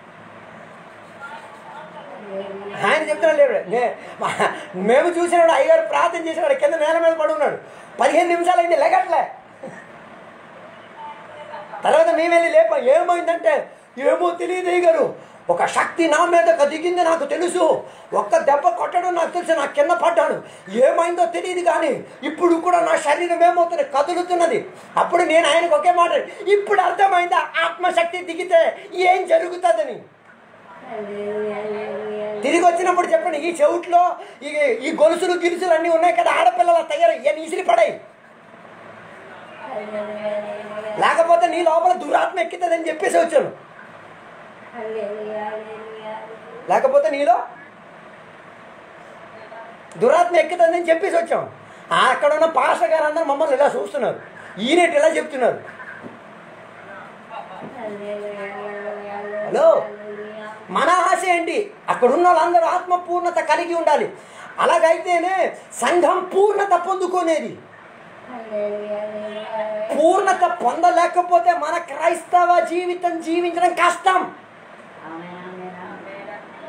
Speaker 1: ఆయన చెప్తున్నా లేడు నే- మా- మేము చూసినాడు అయ్యగారు ప్రార్థన చేసినాడు కింద నేల మీద పడి ఉన్నాడు పదిహేను నిమిషాలు అయింది లెగట్లే తర్వాత మేము వెళ్ళి లేప ఏమైందంటే ఏమో తెలియదు అయ్యగారు ఒక శక్తి నా మీద దిగింది నాకు తెలుసు ఒక్క దెబ్బ కొట్టడం నాకు తెలుసు నాకు కింద పడ్డాను ఏమైందో తెలియదు కానీ ఇప్పుడు కూడా నా శరీరం ఏమవుతుంది కదులుతున్నది అప్పుడు నేను ఆయనకు ఒకే మాట ఇప్పుడు అర్థమైందా ఆత్మశక్తి దిగితే ఏం జరుగుతుందని తిరిగి వచ్చినప్పుడు చెప్పండి ఈ చెవుట్లో ఈ ఈ గొలుసులు గిలుసులు అన్నీ ఉన్నాయి కదా ఆడపిల్లల తయారు ఇవన్నీ ఇసిరి పడాయి లేకపోతే నీ లోపల దురాత్మ ఎక్కితుందని చెప్పేసి వచ్చాను లేకపోతే నీలో దురాత్మ ఎక్కుతుందని చెప్పేసి వచ్చాం ఆ అక్కడ ఉన్న పాస్టర్ గారు అందరూ మమ్మల్ని ఇలా చూస్తున్నారు ఈయనేటి ఇలా చెప్తున్నారు హలో మన ఆశ ఏంటి అక్కడ ఉన్న వాళ్ళందరూ ఆత్మపూర్ణత కలిగి ఉండాలి అలాగైతేనే సంఘం పూర్ణత పొందుకునేది
Speaker 3: హల్లెలూయా, హల్లెలూయా.
Speaker 1: పూర్ణత పొందలేకపోతే మన క్రైస్తవ జీవితం జీవించడం కష్టం
Speaker 3: ఆమేన్, ఆమేన్, ఆమేన్.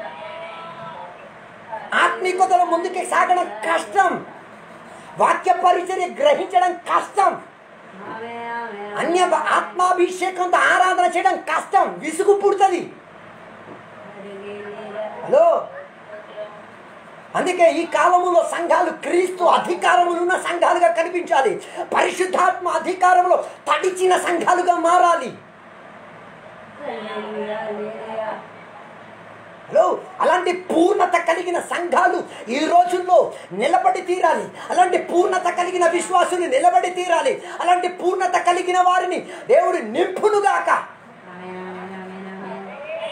Speaker 1: ఆత్మీయతలో ముందుకు సాగడం కష్టం వాక్య పరిచర్య గ్రహించడం కష్టం
Speaker 3: ఆమేన్, ఆమేన్.
Speaker 1: అన్య ఆత్మాభిషేకంతో ఆరాధన చేయడం కష్టం విసుగు పుడుతుంది
Speaker 3: హల్లెలూయా.
Speaker 1: హలో అందుకే ఈ కాలములో సంఘాలు క్రీస్తు అధికారములు ఉన్న సంఘాలుగా కనిపించాలి పరిశుద్ధాత్మ అధికారంలో తడిచిన సంఘాలుగా మారాలి
Speaker 3: హల్లెలూయా, హల్లెలూయా.
Speaker 1: హలో అలాంటి పూర్ణత కలిగిన సంఘాలు ఈ రోజుల్లో నిలబడి తీరాలి అలాంటి పూర్ణత కలిగిన విశ్వాసులు నిలబడి తీరాలి అలాంటి పూర్ణత కలిగిన వారిని దేవుడు నింపునుగాక
Speaker 3: ఆమేన్, ఆమేన్, ఆమేన్, ఆమేన్.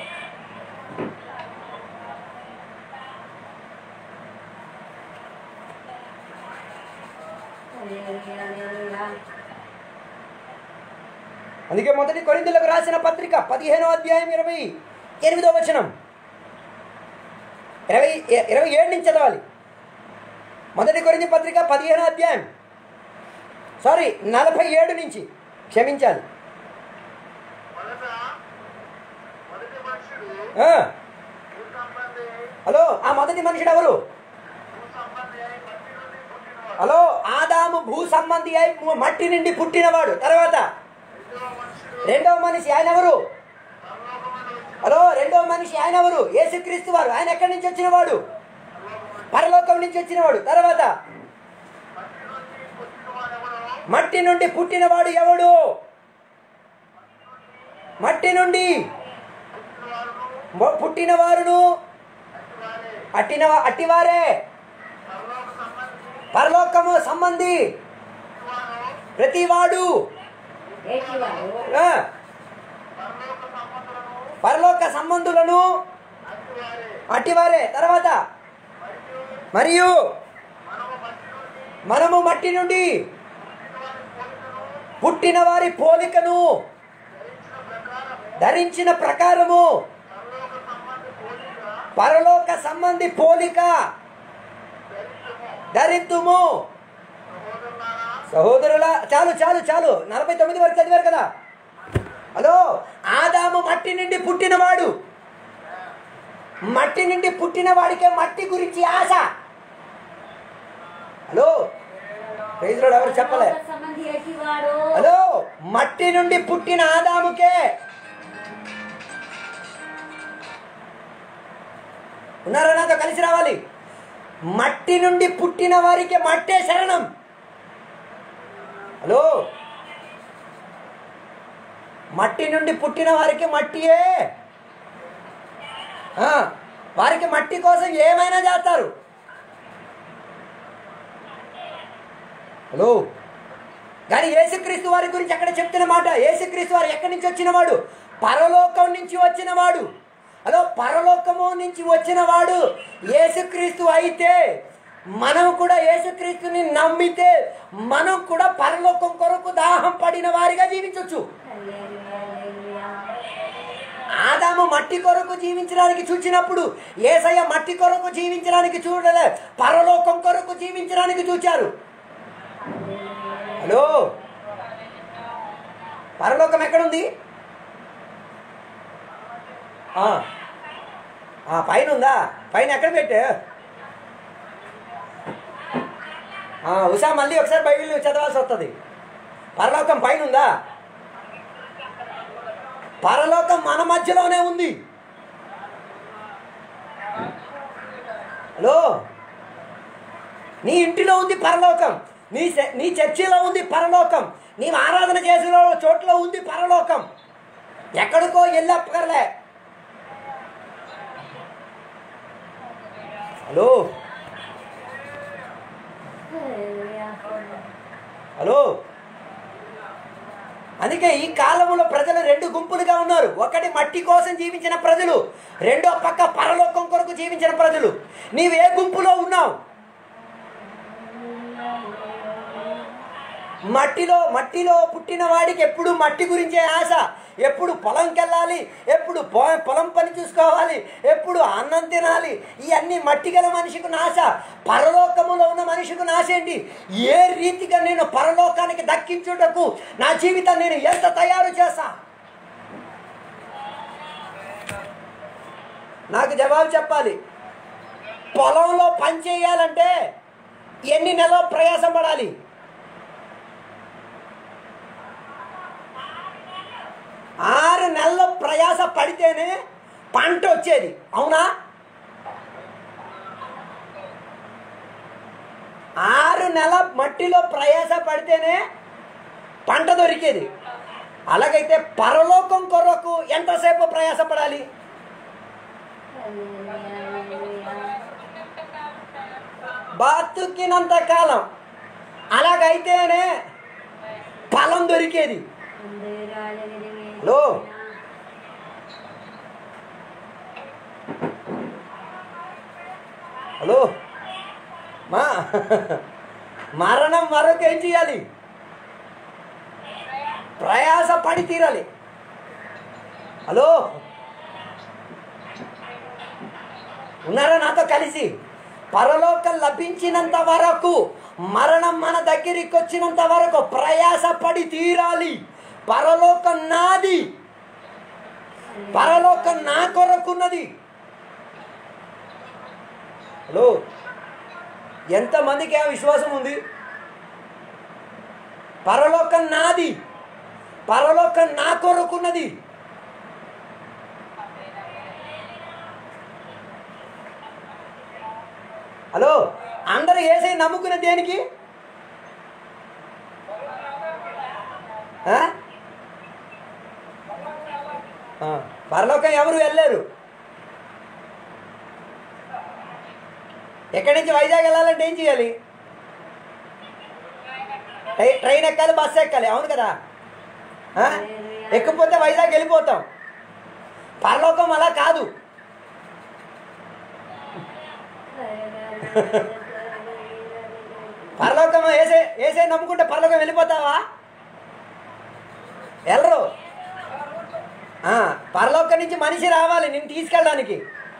Speaker 3: హల్లెలూయా, హల్లెలూయా.
Speaker 1: అందుకే మొదటి కొరిందులకు రాసిన పత్రిక పదిహేనో అధ్యాయం ఇరవై ఎనిమిదో వచనం ఇరవై ఇరవై ఏడు నుంచి చదవాలి మొదటి కొరింది పత్రిక పదిహేనో అధ్యాయం సారీ నలభై ఏడు నుంచి క్షమించాలి
Speaker 4: మొదట మొదటి మనుషుడు
Speaker 1: ఆ,
Speaker 4: భూ సంబంధి
Speaker 1: హలో ఆ మొదటి మనుషుడు ఎవరు
Speaker 4: భూ సంబంధి అయి మట్టి నుండి పుట్టినవాడు
Speaker 1: హలో ఆదాము భూ సంబంధి అయి ము- మట్టి నుండి పుట్టినవాడు తర్వాత
Speaker 4: రెండవ మనుషుడు
Speaker 1: రెండవ మనిషి ఆయన ఎవరు
Speaker 4: పరలోకమున వచ్చిన
Speaker 1: హలో రెండవ మనిషి ఆయన ఎవరు యేసుక్రీస్తు వారు ఆయన ఎక్కడి నుంచి వచ్చినవాడు పరలోకం నుంచి వచ్చినవాడు తర్వాత
Speaker 4: మట్టి నుండి పుట్టినవాడెవడో
Speaker 1: మట్టి నుండి పుట్టినవాడు ఎవడు మట్టి నుండి
Speaker 4: పుట్టినవాడును
Speaker 1: మొ- పుట్టినవారును
Speaker 4: అట్టివారే
Speaker 1: అట్టిన అట్టివారే
Speaker 4: పరలోక సంబంధి
Speaker 1: పరలోకము సంబంధి
Speaker 4: పుట్టినవాడు
Speaker 1: ప్రతివాడు
Speaker 3: ఏటివాడు
Speaker 1: ఆ,
Speaker 4: పరలోక సంబంధులను
Speaker 1: పరలోక సంబంధులను
Speaker 4: అట్టివారే
Speaker 1: అట్టివారే తర్వాత
Speaker 4: మరియు
Speaker 1: మరియు
Speaker 4: మనము మట్టి నుండి
Speaker 1: మనము మట్టి నుండి
Speaker 4: పుట్టిన వారి పోలికను
Speaker 1: పుట్టిన వారి పోలికను
Speaker 4: ధరించిన ప్రకారము
Speaker 1: ధరించిన ప్రకారము
Speaker 4: పరలోక సంబంధి పోలిక
Speaker 1: పరలోక సంబంధి పోలిక ధరిద్దుము
Speaker 4: సహోదరులారా
Speaker 1: సహోదరుల చాలు చాలు చాలు నలభై తొమ్మిది వరకు చదివారు కదా హలో ఆదాము మట్టి నుండి పుట్టినవాడు మట్టి నుండి పుట్టిన వాడికే మట్టి గురించి ఆశ హలో ప్రైజ్రోడ్ ఎవరు చెప్పలే
Speaker 3: పరలోక సంబంధి ఏటివాడు
Speaker 1: హలో మట్టి నుండి పుట్టిన ఆదాముకే ఉన్నారా నాతో కలిసి రావాలి మట్టి నుండి పుట్టిన వారికి మట్టే శరణం హలో మట్టి నుండి పుట్టిన వారికి మట్టియే ఆ, వారికి మట్టి కోసం ఏమైనా చేస్తారు హలో కానీ యేసుక్రీస్తు వారి గురించి అక్కడ చెప్తున్న మాట యేసుక్రీస్తు వారు ఎక్కడి నుంచి వచ్చినవాడు పరలోకం నుంచి వచ్చినవాడు అదో పరలోకము నుంచి వచ్చినవాడు యేసుక్రీస్తు అయితే మనం కూడా యేసుక్రీస్తుని నమ్మితే మనం కూడా పరలోకం కొరకు దాహం పడిన వారిగా జీవించవచ్చు
Speaker 3: హల్లెలూయా, హల్లెలూయా.
Speaker 1: ఆదాము మట్టి కొరకు జీవించడానికి చూచినప్పుడు ఏసయ్య మట్టి కొరకు జీవించడానికి చూడలే పరలోకం కొరకు జీవించడానికి చూచారు హలో పరలోకం ఎక్కడుంది ఆ. ఆ, పైన ఉందా పైన ఎక్కడ పెట్టా ఆ, ఉషా మళ్ళీ ఒకసారి బైబిల్ చదవాల్సి వస్తుంది పరలోకం పైన ఉందా పరలోకం మన మధ్యలోనే ఉంది హలో నీ ఇంటిలో ఉంది పరలోకం నీ చ- నీ చర్చిలో ఉంది పరలోకం నీవు ఆరాధన చేసిన చోట్ల ఉంది పరలోకం ఎక్కడికో వెళ్ళక్కర్లే హలో
Speaker 3: హల్లెలూయా.
Speaker 1: హలో అందుకే ఈ కాలంలో ప్రజలు రెండు గుంపులుగా ఉన్నారు ఒకటి మట్టి కోసం జీవించిన ప్రజలు రెండో పక్క పరలోకం కొరకు జీవించిన ప్రజలు నీవే గుంపులో ఉన్నావు మట్టిలో మట్టిలో పుట్టిన వాడికి ఎప్పుడు మట్టి గురించే ఆశ ఎప్పుడు పొలంకి వెళ్ళాలి ఎప్పుడు పొ- పొలం పని చూసుకోవాలి ఎప్పుడు అన్నం తినాలి ఇవన్నీ మట్టి గల మనిషికి నాశ పరలోకములో ఉన్న మనిషికి నాశ ఏంటి ఏ రీతిగా నేను పరలోకానికి దక్కించుటకు నా జీవితాన్ని నేను ఎంత తయారు చేస్తా నాకు జవాబు చెప్పాలి పొలంలో పని చేయాలంటే ఎన్ని నెలలు ప్రయాసం పడాలి ఆరు నెలల ప్రయాస పడితేనే పంట వచ్చేది అవునా ఆరు నెల మట్టిలో ప్రయాస పడితేనే పంట దొరికేది అలాగైతే పరలోకం కొరకు ఎంతసేపు ప్రయాస పడాలి బతుకినంత కాలం అలాగైతేనే ఫలం దొరికేది హలో హలో మా మరణం వరకు ఏం చేయాలి ప్రయాస పడి తీరాలి హలో ఉన్నారా నాతో కలిసి పరలోకం లభించినంత వరకు మరణం మన దగ్గరికి వచ్చినంత వరకు ప్రయాస పడి తీరాలి పరలోకం నాది పరలోకం నా కొరకున్నది హలో ఎంతమందికి ఆ విశ్వాసం ఉంది పరలోకం నాది పరలోకం నా కొరకున్నది హలో అందరూ ఏసై నమ్ముకున్న దేనికి ఆ? ఆ, పరలోకం ఎవరు వెళ్ళారు ఎక్కడి నుంచి వైజాగ్ వెళ్ళాలంటే ఏం చేయాలి ట్రై- ట్రైన్ ఎక్కాలి బస్సు ఎక్కాలి అవును కదా ఆ? ఎక్కిపోతే వైజాగ్ వెళ్ళిపోతాం పరలోకం అలా కాదు పరలోకం ఏసే ఏసే నమ్ముకుంటే పరలోకం వెళ్ళిపోతావా వెళ్ళరు ఆ, పరలోకం నుంచి మనిషి రావాలి నేను తీసుకెళ్ళడానికి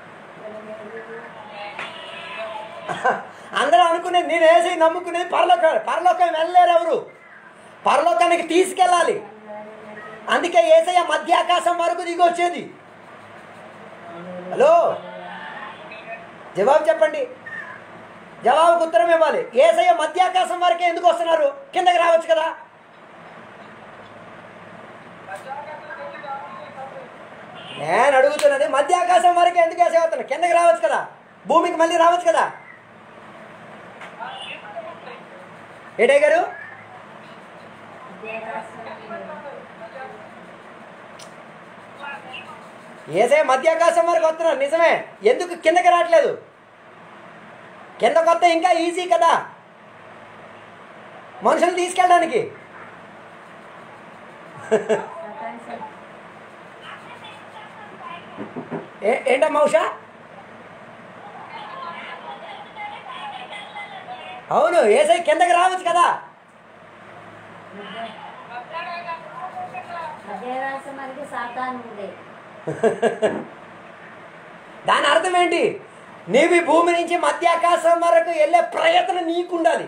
Speaker 1: అందరూ అనుకునేది నేను వేసి నమ్ముకునేది పరలోకం పరలోకం వెళ్ళలేరు ఎవరు పరలోకానికి తీసుకెళ్ళాలి అందుకే ఏసయ్య మధ్యాకాశం వరకు దిగి వచ్చేది హలో జవాబు చెప్పండి జవాబుకు ఉత్తరం ఇవ్వాలి ఏసయ్య మధ్యాకాశం వరకే ఎందుకు వస్తున్నారు కిందకి రావచ్చు కదా నేను అడుగుతున్నది మధ్యాకాశం వరకే ఎందుకు వేసే వస్తున్నాను కిందకి రావచ్చు కదా భూమికి మళ్ళీ రావచ్చు కదా ఏటే గారు ఏసే మధ్యాకాశం వరకు వస్తున్నారు నిజమే ఎందుకు కిందకి రావట్లేదు కిందకు వస్తే ఇంకా ఈజీ కదా మనుషులు తీసుకెళ్ళడానికి ఏ ఏంటమ్మా ఉషా అవును ఏసై కిందకి రావచ్చు కదా
Speaker 3: మధ్యరాసం మనకి సాతాను ఉంది
Speaker 1: దాని అర్థం ఏంటి నీవు ఈ భూమి నుంచి మధ్యాకాశం వరకు వెళ్ళే ప్రయత్నం నీకుండాలి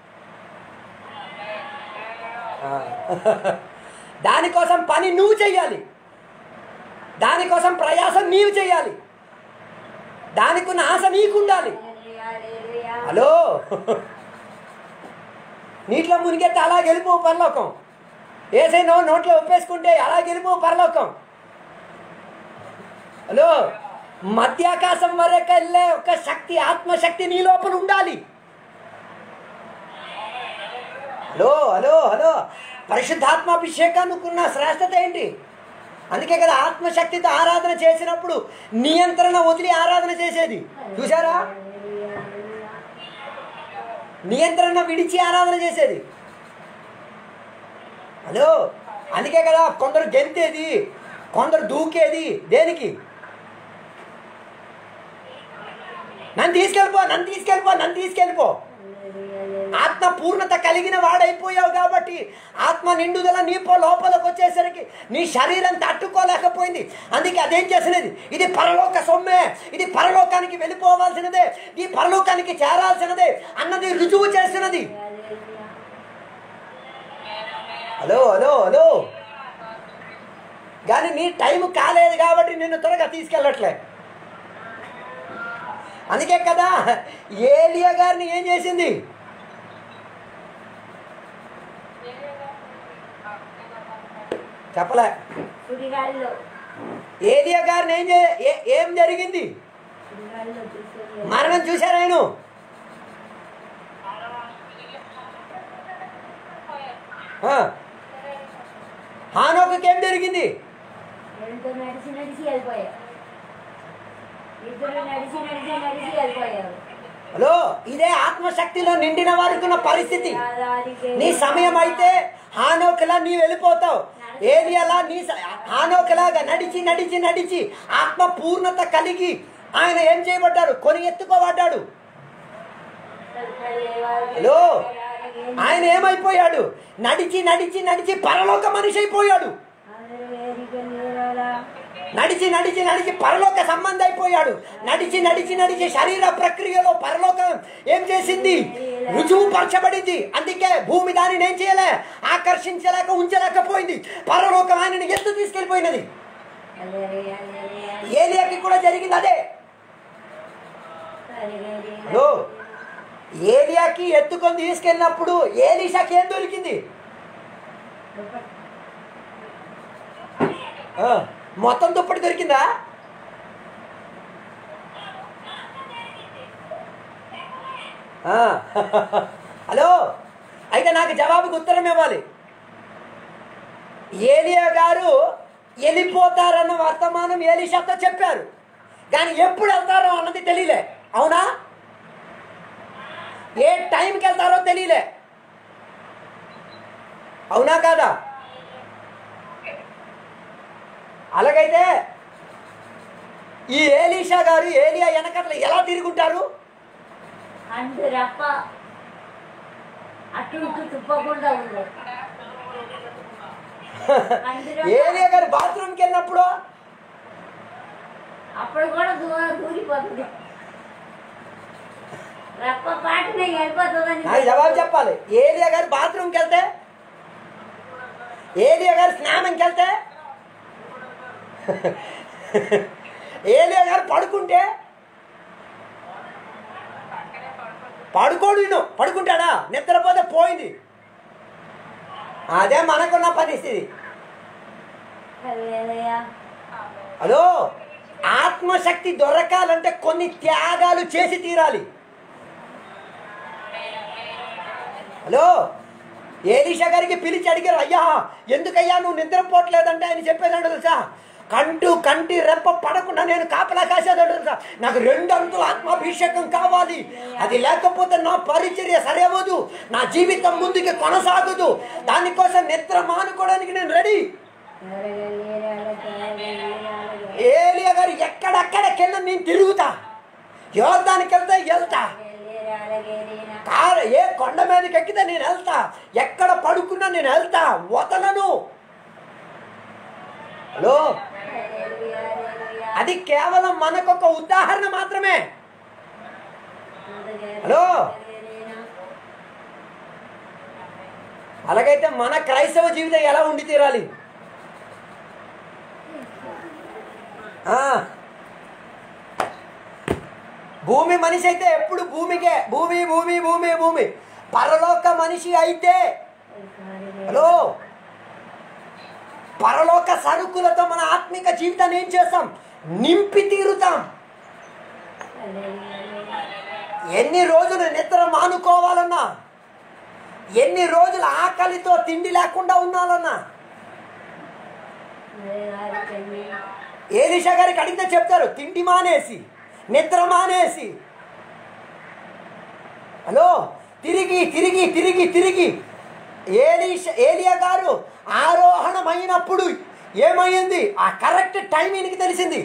Speaker 1: ఆ. దానికోసం పని నువ్వు చెయ్యాలి దానికోసం ప్రయాసం నీవు చేయాలి దానికున్న ఆశ నీకుండాలి
Speaker 3: హల్లెలూయా, హల్లెలూయా.
Speaker 1: హలో నీటిలో మునిగెత్తే అలా గెలిపో పరలోకం ఏసై నో నోట్లో ఒప్పేసుకుంటే అలా గెలిపో పరలోకం హలో మధ్యాకాశం వరకు వెళ్ళే ఒక శక్తి ఆత్మశక్తి నీ లోపల ఉండాలి హలో హలో హలో పరిశుద్ధాత్మాభిషేకానికి ఉన్న శ్రేష్టత ఏంటి అందుకే కదా ఆత్మశక్తితో ఆరాధన చేసినప్పుడు నియంత్రణ వదిలి ఆరాధన చేసేది చూసారా
Speaker 3: హల్లెలూయా, హల్లెలూయా.
Speaker 1: నియంత్రణ విడిచి ఆరాధన చేసేది హలో అందుకే కదా కొందరు గెంతేది కొందరు దూకేది దేనికి నన్ను తీసుకెళ్ళిపో నన్ను తీసుకెళ్ళిపో నన్ను తీసుకెళ్ళిపో
Speaker 3: హల్లెలూయా, హల్లెలూయా.
Speaker 1: ఆ ఆత్మ పూర్ణత కలిగిన వాడైపోయావు కాబట్టి ఆత్మ నిండుదల నీ పో లోపలికి వచ్చేసరికి నీ శరీరం తట్టుకోలేకపోయింది అందుకే అదేం చేసినది ఇది పరలోక సొమ్మే ఇది పరలోకానికి వెళ్ళిపోవాల్సినదే ఈ పరలోకానికి చేరాల్సినదే అన్నది రుజువు చేసినది హలో హలో హలో కానీ నీ టైం కాలేదు కాబట్టి నిన్ను త్వరగా తీసుకెళ్ళట్లే అందుకే కదా ఏలియా గారిని ఏం చేసింది చెప్పలే
Speaker 3: సుడిగాలిలో
Speaker 1: ఏలియా గారిని ఏం చే ఏ- ఏం జరిగింది
Speaker 3: సుడిగాలిలో చూసేది
Speaker 1: మరణం చూశారు ఆయన ఆ. హానోకుకి ఏం జరిగింది
Speaker 3: ఎంతో నడిచి నడిచి వెళ్ళిపోయారు ఇద్దరు నడిచి నడిచి నడిచి వెళ్ళిపోయారు
Speaker 1: హలో ఇదే ఆత్మశక్తిలో నిండిన వారికి ఉన్న పరిస్థితి నీ సమయం అయితే హానోకలా నీ వెళ్ళిపోతావు ఏలియాలా నీ స- హానోకలాగా నడిచి నడిచి నడిచి ఆత్మ పూర్ణత కలిగి ఆయన ఏం చేయబడ్డాడు కొని ఎత్తుకోబడ్డాడు హలో ఆయన ఏమైపోయాడు నడిచి నడిచి నడిచి పరలోక మనిషి అయిపోయాడు నడిచి నడిచి నడిచి పరలోక సంబంధం అయిపోయాడు నడిచి నడిచి నడిచి శరీర ప్రక్రియలో పరలోకం ఏం చేసింది రుజువు పరచబడింది అందుకే భూమి దానిని ఏం చేయలే ఆకర్షించలేక ఉంచలేకపోయింది పరలోకం ఆయనని ఎత్తు తీసుకెళ్ళిపోయినది ఏలియాకి కూడా జరిగింది అదే హలో ఏలియాకి ఎత్తుకొని తీసుకెళ్ళినప్పుడు ఏలీషాకి ఏం దొరికింది ఆ, మొత్తం దుప్పటి దొరికిందా ఆ, హలో అయితే నాకు జవాబుకి ఉత్తరం ఇవ్వాలి ఏలియా గారు వెళ్ళిపోతారన్న వర్తమానం ఏలిషాతో చెప్పారు కానీ ఎప్పుడు వెళ్తారో అన్నది తెలియలే అవునా ఏ టైంకి వెళ్తారో తెలియలే అవునా కాదా అలాగైతే ఈ ఏలీషా గారు ఏలియా వెనకట్ల ఎలా తిరుగుంటారు
Speaker 3: అంటు రప్ప అటు ఇటు తిప్పకుండా ఉంది
Speaker 1: ఏలియా గారు బాత్రూమ్కి వెళ్ళినప్పుడు
Speaker 3: అప్పుడు కూడా దూరం దూరిపోతుంది రప్ప పాటనే వెళ్ళిపోతుందని
Speaker 1: నాకు జవాబు చెప్పాలి ఏలియా గారు బాత్రూమ్కి వెళ్తే ఏలియా గారు స్నానంకి వెళ్తే ఏలియా గారు పడుకుంటే పడుకోడు ఈయన. పడుకుంటాడా నిద్రపోతే పోయింది అదే మనకున్న పరిస్థితి
Speaker 3: హల్లెలూయా.
Speaker 1: హలో ఆత్మశక్తి దొరకాలంటే కొన్ని త్యాగాలు చేసి తీరాలి హలో ఏలీషా గారికి పిలిచి అడిగారు అయ్యా ఎందుకయ్యా నువ్వు నిద్రపోవట్లేదంటే ఆయన చెప్పేదాడు తెలుసా కంటు కంటి రెప్ప పడకుండా నేను కాపలా కాసేదాడు తెలుసా నాకు రెండు అంతుల ఆత్మాభిషేకం కావాలి అది లేకపోతే నా పరిచర్య సరేవదు నా జీవితం ముందుకి కొనసాగదు దానికోసం నిద్ర మానుకోవడానికి నేను రెడీ ఏలియా గారు ఎక్కడెక్కడికెళ్ళినా నేను తిరుగుతా యోర్దానికి వెళ్తే వెళ్తా కారు ఏ కొండ మీదకి ఎక్కితే నేను వెళ్తా ఎక్కడ పడుకున్నా నేను వెళ్తా వదలను హలో అది కేవలం మనకొక ఉదాహరణ మాత్రమే హలో అలాగైతే మన క్రైస్తవ జీవితం ఎలా ఉండి తీరాలి ఆ. భూమి మనిషి అయితే ఎప్పుడు భూమికే భూమి భూమి భూమి భూమి పరలోక మనిషి అయితే హలో పరలోక సరుకులతో మన ఆత్మిక జీవితాన్ని ఏం చేస్తాం నింపి తీరుతాం ఎన్ని రోజులు నిద్ర మానుకోవాలన్నా ఎన్ని రోజులు ఆకలితో తిండి లేకుండా ఉండాలన్నా ఏలిషా గారికి అడిగితే చెప్తారు తిండి మానేసి నిద్ర మానేసి హలో తిరిగి తిరిగి తిరిగి తిరిగి ఏలీష ఏలియా గారు ఆరోహణమైనప్పుడు ఏమైంది ఆ కరెక్ట్ టైం ఈయనకి తెలిసింది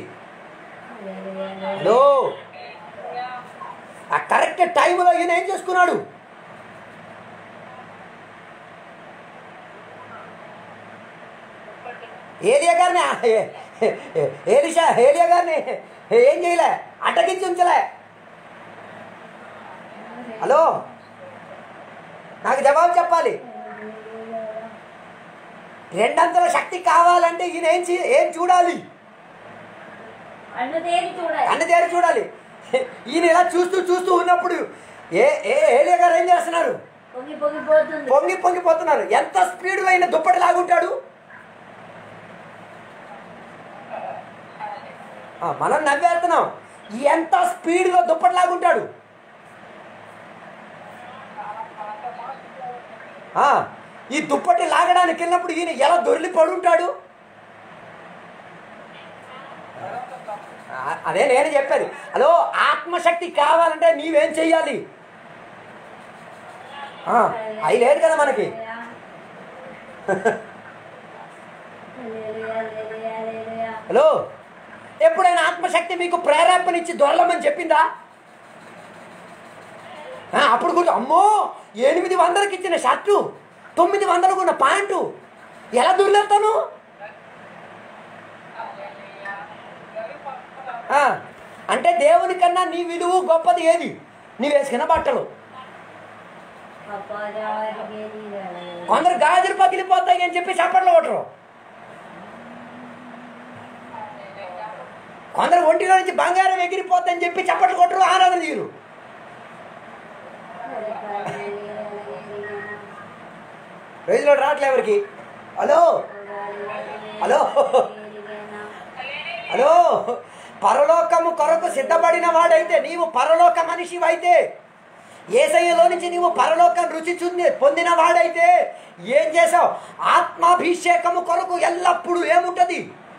Speaker 1: హలో ఆ కరెక్ట్ టైంలో ఈయన ఏం చేసుకున్నాడు ఏలియా గారిని ఏ- ఏ- ఏలిషా ఏలియా గారిని ఏం చేయలే అడ్డగించి ఉంచలే హలో నాకు జవాబు చెప్పాలి రెండంతల శక్తి కావాలంటే ఈయన ఏం చే- ఏం చూడాలి
Speaker 3: అన్ను తేరి చూడాలి
Speaker 1: అన్ని దగ్గర చూడాలి ఈయన ఇలా చూస్తూ చూస్తూ ఉన్నప్పుడు ఏ ఏ ఏలియా గారు ఏం చేస్తున్నారు
Speaker 3: పొంగి పొంగిపోతుంది
Speaker 1: పొంగి పొంగిపోతున్నారు ఎంత స్పీడ్గా అయిన దుప్పటి లాగుంటాడు ఆ, మనం నవ్వేస్తున్నాం ఎంత స్పీడ్గా దుప్పటి లాగుంటాడు ఆ, ఈ దుప్పటి లాగడానికి వెళ్ళినప్పుడు ఈయన ఎలా దొరికి పడుంటాడు ఆ, అదే నేను చెప్పేది హలో ఆత్మశక్తి కావాలంటే నీవేం చెయ్యాలి ఆ, అవి లేదు కదా మనకి
Speaker 3: హల్లెలూయా, హల్లెలూయా, హల్లెలూయా.
Speaker 1: హలో ఎప్పుడైనా ఆత్మశక్తి మీకు ప్రేరేపణ ఇచ్చి దొరలమని చెప్పిందా ఆ, అప్పుడు కూడా అమ్మో ఎనిమిది వందలకి ఇచ్చిన షర్టు తొమ్మిది వందలకు ఉన్న ప్యాంటు ఎలా దొరికేస్తాను ఆ, అంటే దేవుని కన్నా నీ విలువ గొప్పది ఏది నీ వేసుకున్న బట్టలు
Speaker 3: అపరారికి నీరాలే.
Speaker 1: కొందరు గాజులు పగిలిపోతాయి అని చెప్పి చప్పట్లు కొట్టరు కొందరు ఒంటిలో నుంచి బంగారం ఎగిరిపోతాయని చెప్పి చప్పట్లు కొట్టరు ఆరాధన తీరు
Speaker 3: హల్లెలూయా, హల్లెలూయా.
Speaker 1: రోజులో రావట్లే ఎవరికి హలో హలో హలో పరలోకము కొరకు సిద్ధపడిన వాడైతే నీవు పరలోక మనిషివైతే ఏసయ్యలో నుంచి నీవు పరలోకం రుచి చుంది పొందిన వాడైతే ఏం చేసావు ఆత్మాభిషేకము కొరకు ఎల్లప్పుడూ ఏముంటది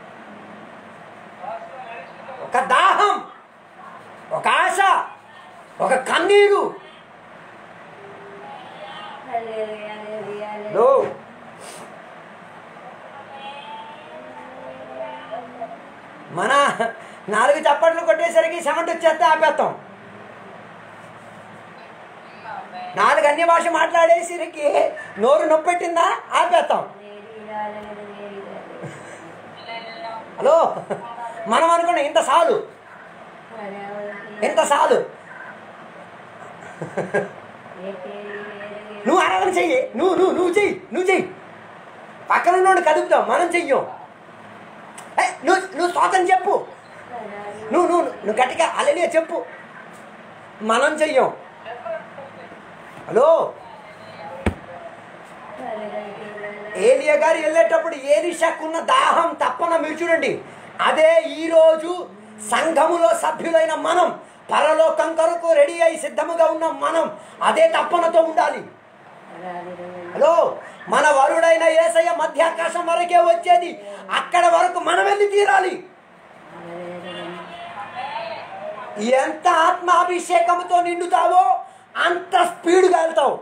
Speaker 1: ఒక దాహం ఒక ఆశ ఒక కన్నీరు
Speaker 3: హల్లెలూయా, హల్లెలూయా, హల్లెలూయా.
Speaker 1: లో మన నాలుగు చప్పట్లు కొట్టేసరికి సెవెంట్ వచ్చేస్తే ఆపేస్తాం నాలుగు అన్య భాష మాట్లాడేసరికి నోరు నొప్పెట్టిందా ఆపేస్తాం
Speaker 3: హల్లెలూయా, హల్లెలూయా.
Speaker 1: హలో మనం అనుకున్న ఇంత సాలు
Speaker 3: హల్లెలూయా.
Speaker 1: ఇంత సాలు నువ్వు ఆరాధన చెయ్యి నువ్వు నువ్వు నువ్వు చెయ్యి నువ్వు చెయ్యి పక్కన ఉన్నోడు కదుపుతాం మనం చెయ్యం ఏ, నువ్వు నువ్వు స్తోత్రం చెప్పు నువ్వు నువ్వు నువ్వు గట్టిగా అలలియ చెప్పు మనం చెయ్యం హలో ఏలియా గారు వెళ్ళేటప్పుడు ఏలిషాకున్న దాహం తప్పన మీరు చూడండి అదే ఈరోజు సంఘములో సభ్యులైన మనం పరలోకం కొరకు రెడీ అయి సిద్ధముగా ఉన్న మనం అదే తప్పనతో ఉండాలి హలో మన వరుడైన ఏసయ్య మధ్యాకాశం వరకే వచ్చేది అక్కడ వరకు మనం వెళ్ళి తీరాలి ఎంత ఆత్మాభిషేకంతో నిండుతావో అంత స్పీడ్గా వెళ్తావు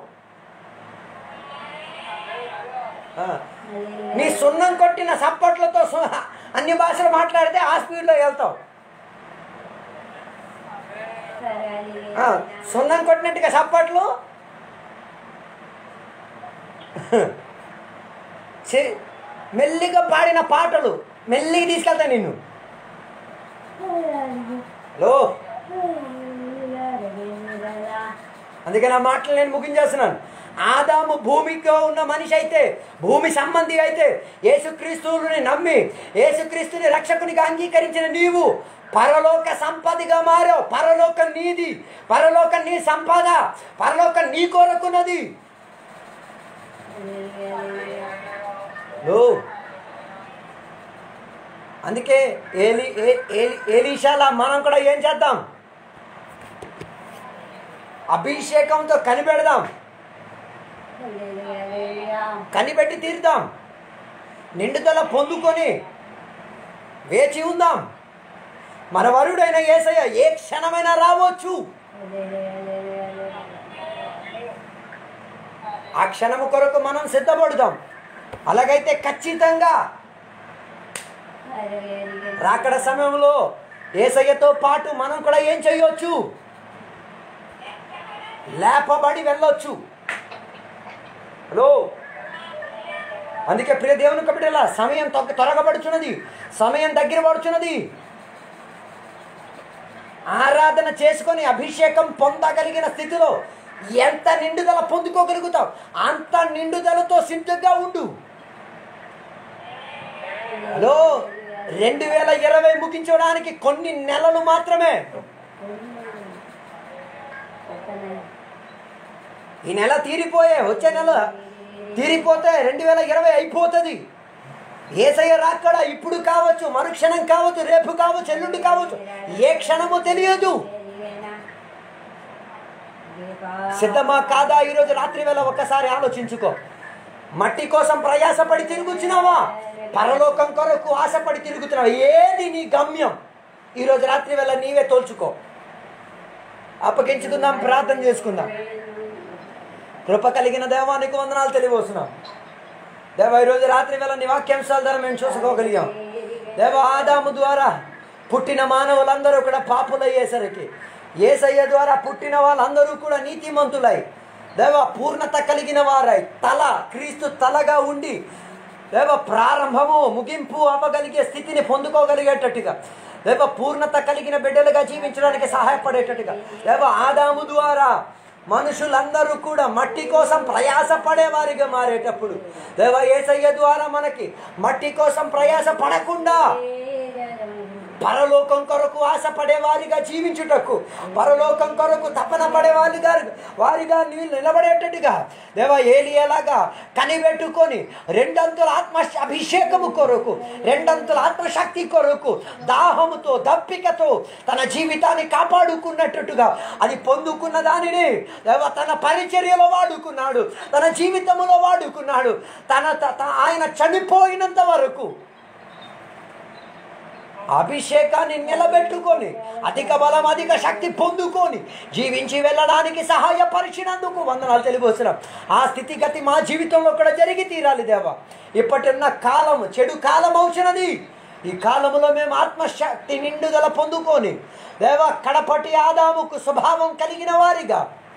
Speaker 1: ఆ, నీ సున్నం కొట్టిన సప్పట్లతో సు- అన్ని భాషలు మాట్లాడితే ఆ స్పీడ్లో వెళ్తావు ఆ, సున్నం కొట్టినట్టుగా సప్పట్లు చి- మెల్లిగా పాడిన పాటలు మెల్లిగా తీసుకెళ్తా నిన్ను హలో అందుకే నా మాటలు నేను ముగించేస్తున్నాను ఆదాము భూమిలో ఉన్న మనిషి అయితే భూమి సంబంధి అయితే యేసుక్రీస్తుని నమ్మి యేసుక్రీస్తుని రక్షకునిగా అంగీకరించిన నీవు పరలోక సంపదిగా మారావు పరలోకం నీది పరలోకం నీ సంపద పరలోకం నీ కోరుకున్నది లో అందుకే ఏలి ఏ- ఏలి ఏలీషాలా మనం కూడా ఏం చేద్దాం అభిషేకంతో కనిపెడదాం కనిపెట్టి తీరుదాం నిండుదల పొందుకొని వేచి ఉందాం మన వరుడైన ఏసయ్య ఏ క్షణమైనా రావచ్చు ఆ క్షణము కొరకు మనం సిద్ధపడుదాం అలాగైతే ఖచ్చితంగా రాకడ సమయంలో ఏసయ్యతో పాటు మనం కూడా ఏం చేయొచ్చు లేపబడి వెళ్ళొచ్చు హలో అందుకే ప్రియ దేవుని కబిడల సమయం తొక్క త్వరగబడుచున్నది సమయం దగ్గర పడుచున్నది ఆరాధన చేసుకొని అభిషేకం పొందగలిగిన స్థితిలో ఎంత నిండుదల పొందుకోగలుగుతావు అంత నిండుదలతో సిద్ధంగా ఉండు హలో రెండు వేల ఇరవై ముగించడానికి కొన్ని నెలలు మాత్రమే ఈ నెల తీరిపోయే వచ్చే నెల తీరిపోతే రెండు వేల ఇరవై అయిపోతుంది ఏసయ్య రాక్కడ ఇప్పుడు కావచ్చు మరుక్షణం కావచ్చు రేపు కావచ్చు ఎల్లుండి కావచ్చు ఏ క్షణమో తెలియదు సిద్ధమా కాదా ఈరోజు రాత్రి వేళ ఒక్కసారి ఆలోచించుకో మట్టి కోసం ప్రయాసపడి తిరుగుతున్నావా పరలోకం కొరకు ఆశపడి తిరుగుతున్నావా ఏది నీ గమ్యం ఈరోజు రాత్రి వేళ నీవే తోల్చుకో అప్పగించుకుందాం ప్రార్థన చేసుకుందాం కృప కలిగిన దేవానికి వందనాలు తెలియవస్తున్నాం దేవ ఈరోజు రాత్రి వేళ నీ వాక్యాంశాల ద్వారా మేము చూసుకోగలిగాం దేవ ఆదాము ద్వారా పుట్టిన మానవులందరూ కూడా పాపులయ్యేసరికి ఏసయ్య ద్వారా పుట్టిన వాళ్ళందరూ కూడా నీతిమంతులై దేవ పూర్ణత కలిగిన వారై తల క్రీస్తు తలగా ఉండి దేవ ప్రారంభము ముగింపు అవ్వగలిగే స్థితిని పొందుకోగలిగేటట్టుగా దేవ పూర్ణత కలిగిన బిడ్డలుగా జీవించడానికి సహాయపడేటట్టుగా దేవ ఆదాము ద్వారా మనుషులందరూ కూడా మట్టి కోసం ప్రయాస పడేవారిగా మారేటప్పుడు దేవ ఏసయ్య ద్వారా మనకి మట్టి కోసం ప్రయాస పడకుండా పరలోకం కొరకు ఆశపడే వారిగా జీవించుటకు పరలోకం కొరకు తపన పడే వారిగా వారిగా నీళ్ళు నిలబడేటట్టుగా దేవ ఏలియలాగా కనిపెట్టుకొని రెండంతుల ఆత్మ అభిషేకము కొరకు రెండంతుల ఆత్మశక్తి కొరకు దాహముతో దప్పికతో తన జీవితాన్ని కాపాడుకున్నట్టుగా అది పొందుకున్న దానిని దేవ తన పరిచర్యలో వాడుకున్నాడు తన జీవితంలో వాడుకున్నాడు తన త- త- ఆయన చనిపోయినంత వరకు అభిషేకాన్ని నిలబెట్టుకొని అధిక బలం అధిక శక్తి పొందుకొని జీవించి వెళ్ళడానికి సహాయపరిచినందుకు వందనాలు తెలియవస్తున్నాం ఆ స్థితిగతి మా జీవితంలో కూడా జరిగి తీరాలి దేవా ఇప్పటిన్న కాలం చెడు కాలం అవుతున్నది ఈ కాలంలో మేము ఆత్మశక్తి నిండుదల పొందుకొని దేవా కడపటి ఆదాముకు స్వభావం కలిగిన వారిగా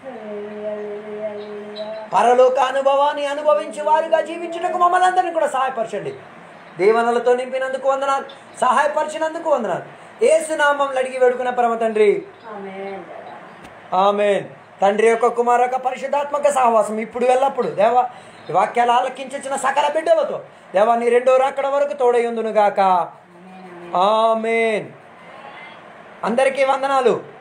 Speaker 1: పరలోక అనుభవాన్ని అనుభవించి వారుగా జీవించుటకు మమ్మల్ని అందరినీ కూడా సహాయపరచండి దీవెనలతో నింపినందుకు వందనాలు సహాయపరిచినందుకు వందనాలు ఏసునామంలో అడిగి వేడుకున్న పరమ తండ్రి ఆమెన్ తండ్రి యొక్క కుమార యొక్క పరిశుద్ధాత్మక సహవాసం ఇప్పుడు ఎల్లప్పుడు దేవా ఈ వాక్యాలు ఆలకించిన సకల బిడ్డలతో దేవా నీ రెండో రాకడ వరకు తోడయుందును గాక ఆమెన్ అందరికీ వందనాలు